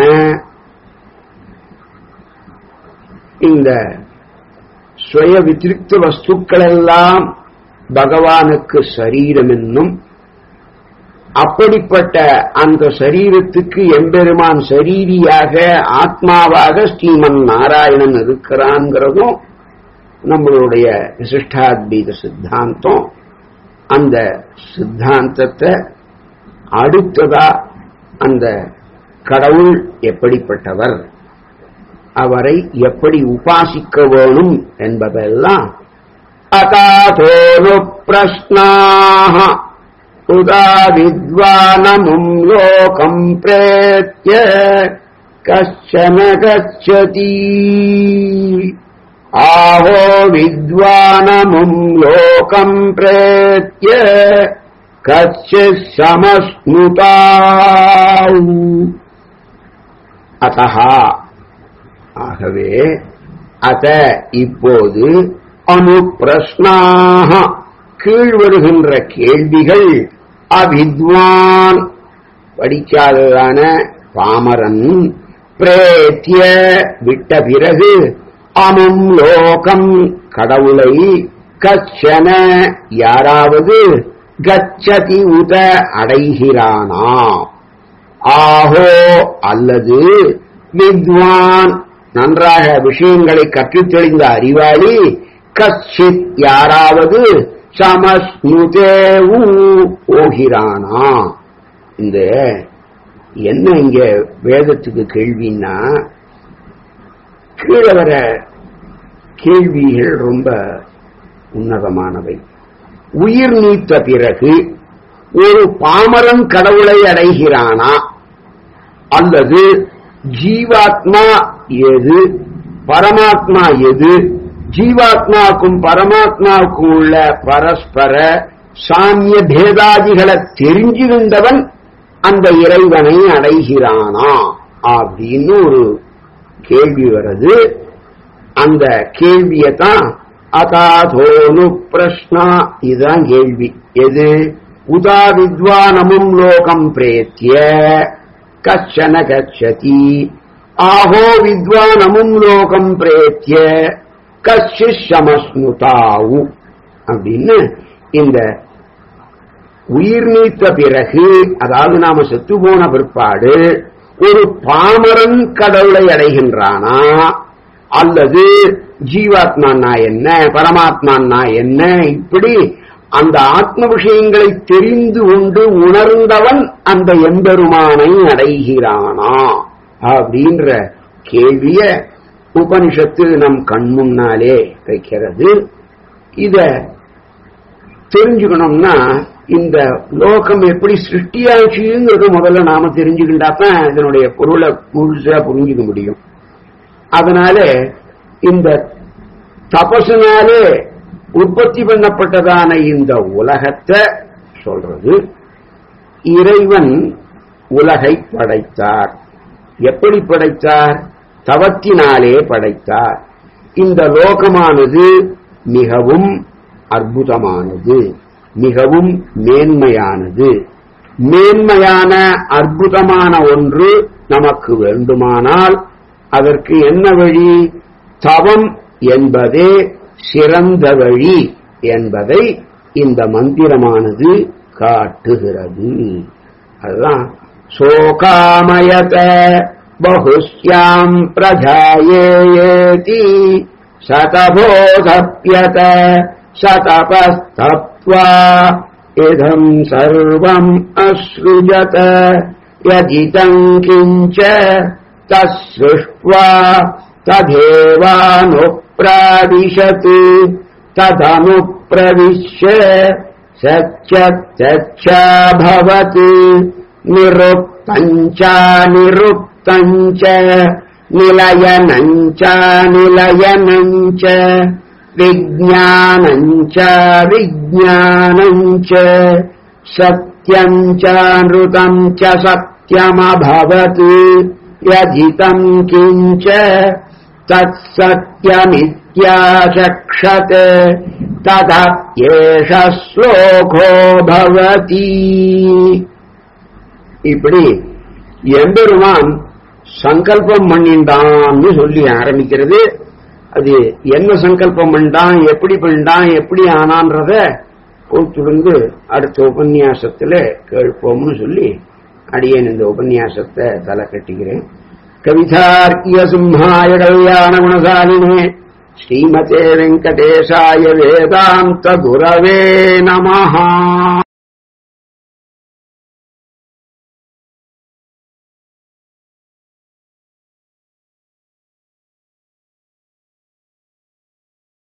இந்த சுய வித்திருக்த வஸ்துக்கள் எல்லாம் பகவானுக்கு சரீரம் என்னும் அப்படிப்பட்ட அந்த சரீரத்துக்கு எம்பெருமான் சரீரியாக ஆத்மாவாக ஸ்ரீமன் நாராயணன் இருக்கிறான்ங்கிறதும் நம்மளுடைய விசிஷ்டாத்வீத சித்தாந்தம் அந்த சித்தாந்தத்தை அடுத்ததா அந்த கடவுள் எப்படிப்பட்டவர் அவரை எப்படி உபாசிக்க வேணும் என்பதெல்லாம் அதாதோனு பிரஸ்னாக உதா வித்வானமும் லோகம் பிரேத்திய கச்சன கச்சதி ஆஹோ வித்வானமும் லோகம் பிரேத்திய கச்சி சமஸ்னுதா அத்தஹா ஆகவே அத இப்போது அணு பிரஸ்னாக கீழ் வருகின்ற கேள்விகள் அவித்வான் படிக்காததான பாமரன் பிரேத்திய விட்ட பிறகு அமும் லோகம் கடவுளை கச்சன யாராவது கச்சதி உத அடைகிறானா ஆஹோ அல்லது வித்வான் நன்றாக விஷயங்களை கற்றுத் தெளிந்த அறிவாளி கச்சித் யாராவது சமஸ்னுதேவு போகிறானா இந்த என்ன இங்க வேதத்துக்கு கேள்வின்னா கீழே வர கேள்விகள் ரொம்ப உன்னதமானவை உயிர் நீத்த பிறகு ஒரு பாமரன் கடவுளை அடைகிறானா அல்லது ஜீவாத்மா எது பரமாத்மா எது ஜீவாத்மாவுக்கும் பரமாத்மாவுக்கும் உள்ள பரஸ்பர சாமிய பேதாதிகளை தெரிஞ்சிருந்தவன் அந்த இறைவனை அடைகிறானா அப்படின்னு ஒரு கேள்வி வருது அந்த கேள்வியை தான் அதாதோனு பிரஷ்னா இதுதான் கேள்வி எது உதா வித்வானமும் லோகம் பிரேத்திய கச்சன கச்சதி ஆஹோ வித்வானமும் லோகம் பிரேத்திய கச்சி சமஸ்னுதாவு அப்படின்னு இந்த உயிர் நீத்த பிறகு அதாவது நாம செத்து போன பிற்பாடு ஒரு பாமரன் கடவுளை அடைகின்றானா அல்லது ஜீவாத்மான்னா என்ன பரமாத்மான்னா என்ன இப்படி அந்த ஆத்ம விஷயங்களை தெரிந்து கொண்டு உணர்ந்தவன் அந்த எம்பெருமானை அடைகிறானா அப்படின்ற கேள்விய உபனிஷத்து நம் கண் முன்னாலே வைக்கிறது இத தெரிஞ்சுக்கணும்னா இந்த லோகம் எப்படி சிருஷ்டியாச்சுங்கிறது முதல்ல நாம தெரிஞ்சுக்கிட்டா தான் இதனுடைய பொருளை முழுசா புரிஞ்சுக்க முடியும் அதனால இந்த தபசுனாலே உற்பத்தி பண்ணப்பட்டதான இந்த உலகத்தை சொல்றது இறைவன் உலகை படைத்தார் எப்படி படைத்தார் தவத்தினாலே படைத்தார் இந்த லோகமானது மிகவும் அற்புதமானது மிகவும் மேன்மையானது மேன்மையான அற்புதமான ஒன்று நமக்கு வேண்டுமானால் அதற்கு என்ன வழி தவம் என்பதே சிறந்த வழி என்பதை இந்த மந்திரமானது காட்டுகிறது அதுதான் சோகாமயத பகுஸ்யாம் பிரஜாயேதி சதபோதப்யத சதபஸ்தப்வா இதம் சர்வம் அஸ்ருஜத யஜிதம் கிஞ்ச தஸ்ருஷ்ட்வா तथेवानुप्राविशत् तदनुप्रविश्य सत्यत्यच्छाभवत् निरुक्तम् च निरुक्तम् च निलयनम् च निलयनम् च विज्ञानम् च विज्ञानम् च सत्यम् च नृतम् च सत्यमभवत् यजितम् किञ्च तत्सत्यमित्याचक्षते तथा ஏஷ ஸ்லோகோ பவதி இப்படி எம்பெருமான் சங்கல்பம் பண்ணிண்டான்னு சொல்லி ஆரம்பிக்கிறது அது என்ன சங்கல்பம் பண்ணிட்டான் எப்படி பண்ணிட்டான் எப்படி ஆனான்றத பொறுத்திருந்து அடுத்த உபன்யாசத்துல கேட்போம்னு சொல்லி அடியேன் இந்த உபன்யாசத்தை தலை கட்டிக்கிறேன் கவிதார்க்கிய சிம்ஹாய கல்யாண குணசாலினே ஸ்ரீமதே வெங்கடேசாய வேதாந்த குரவே நமஹா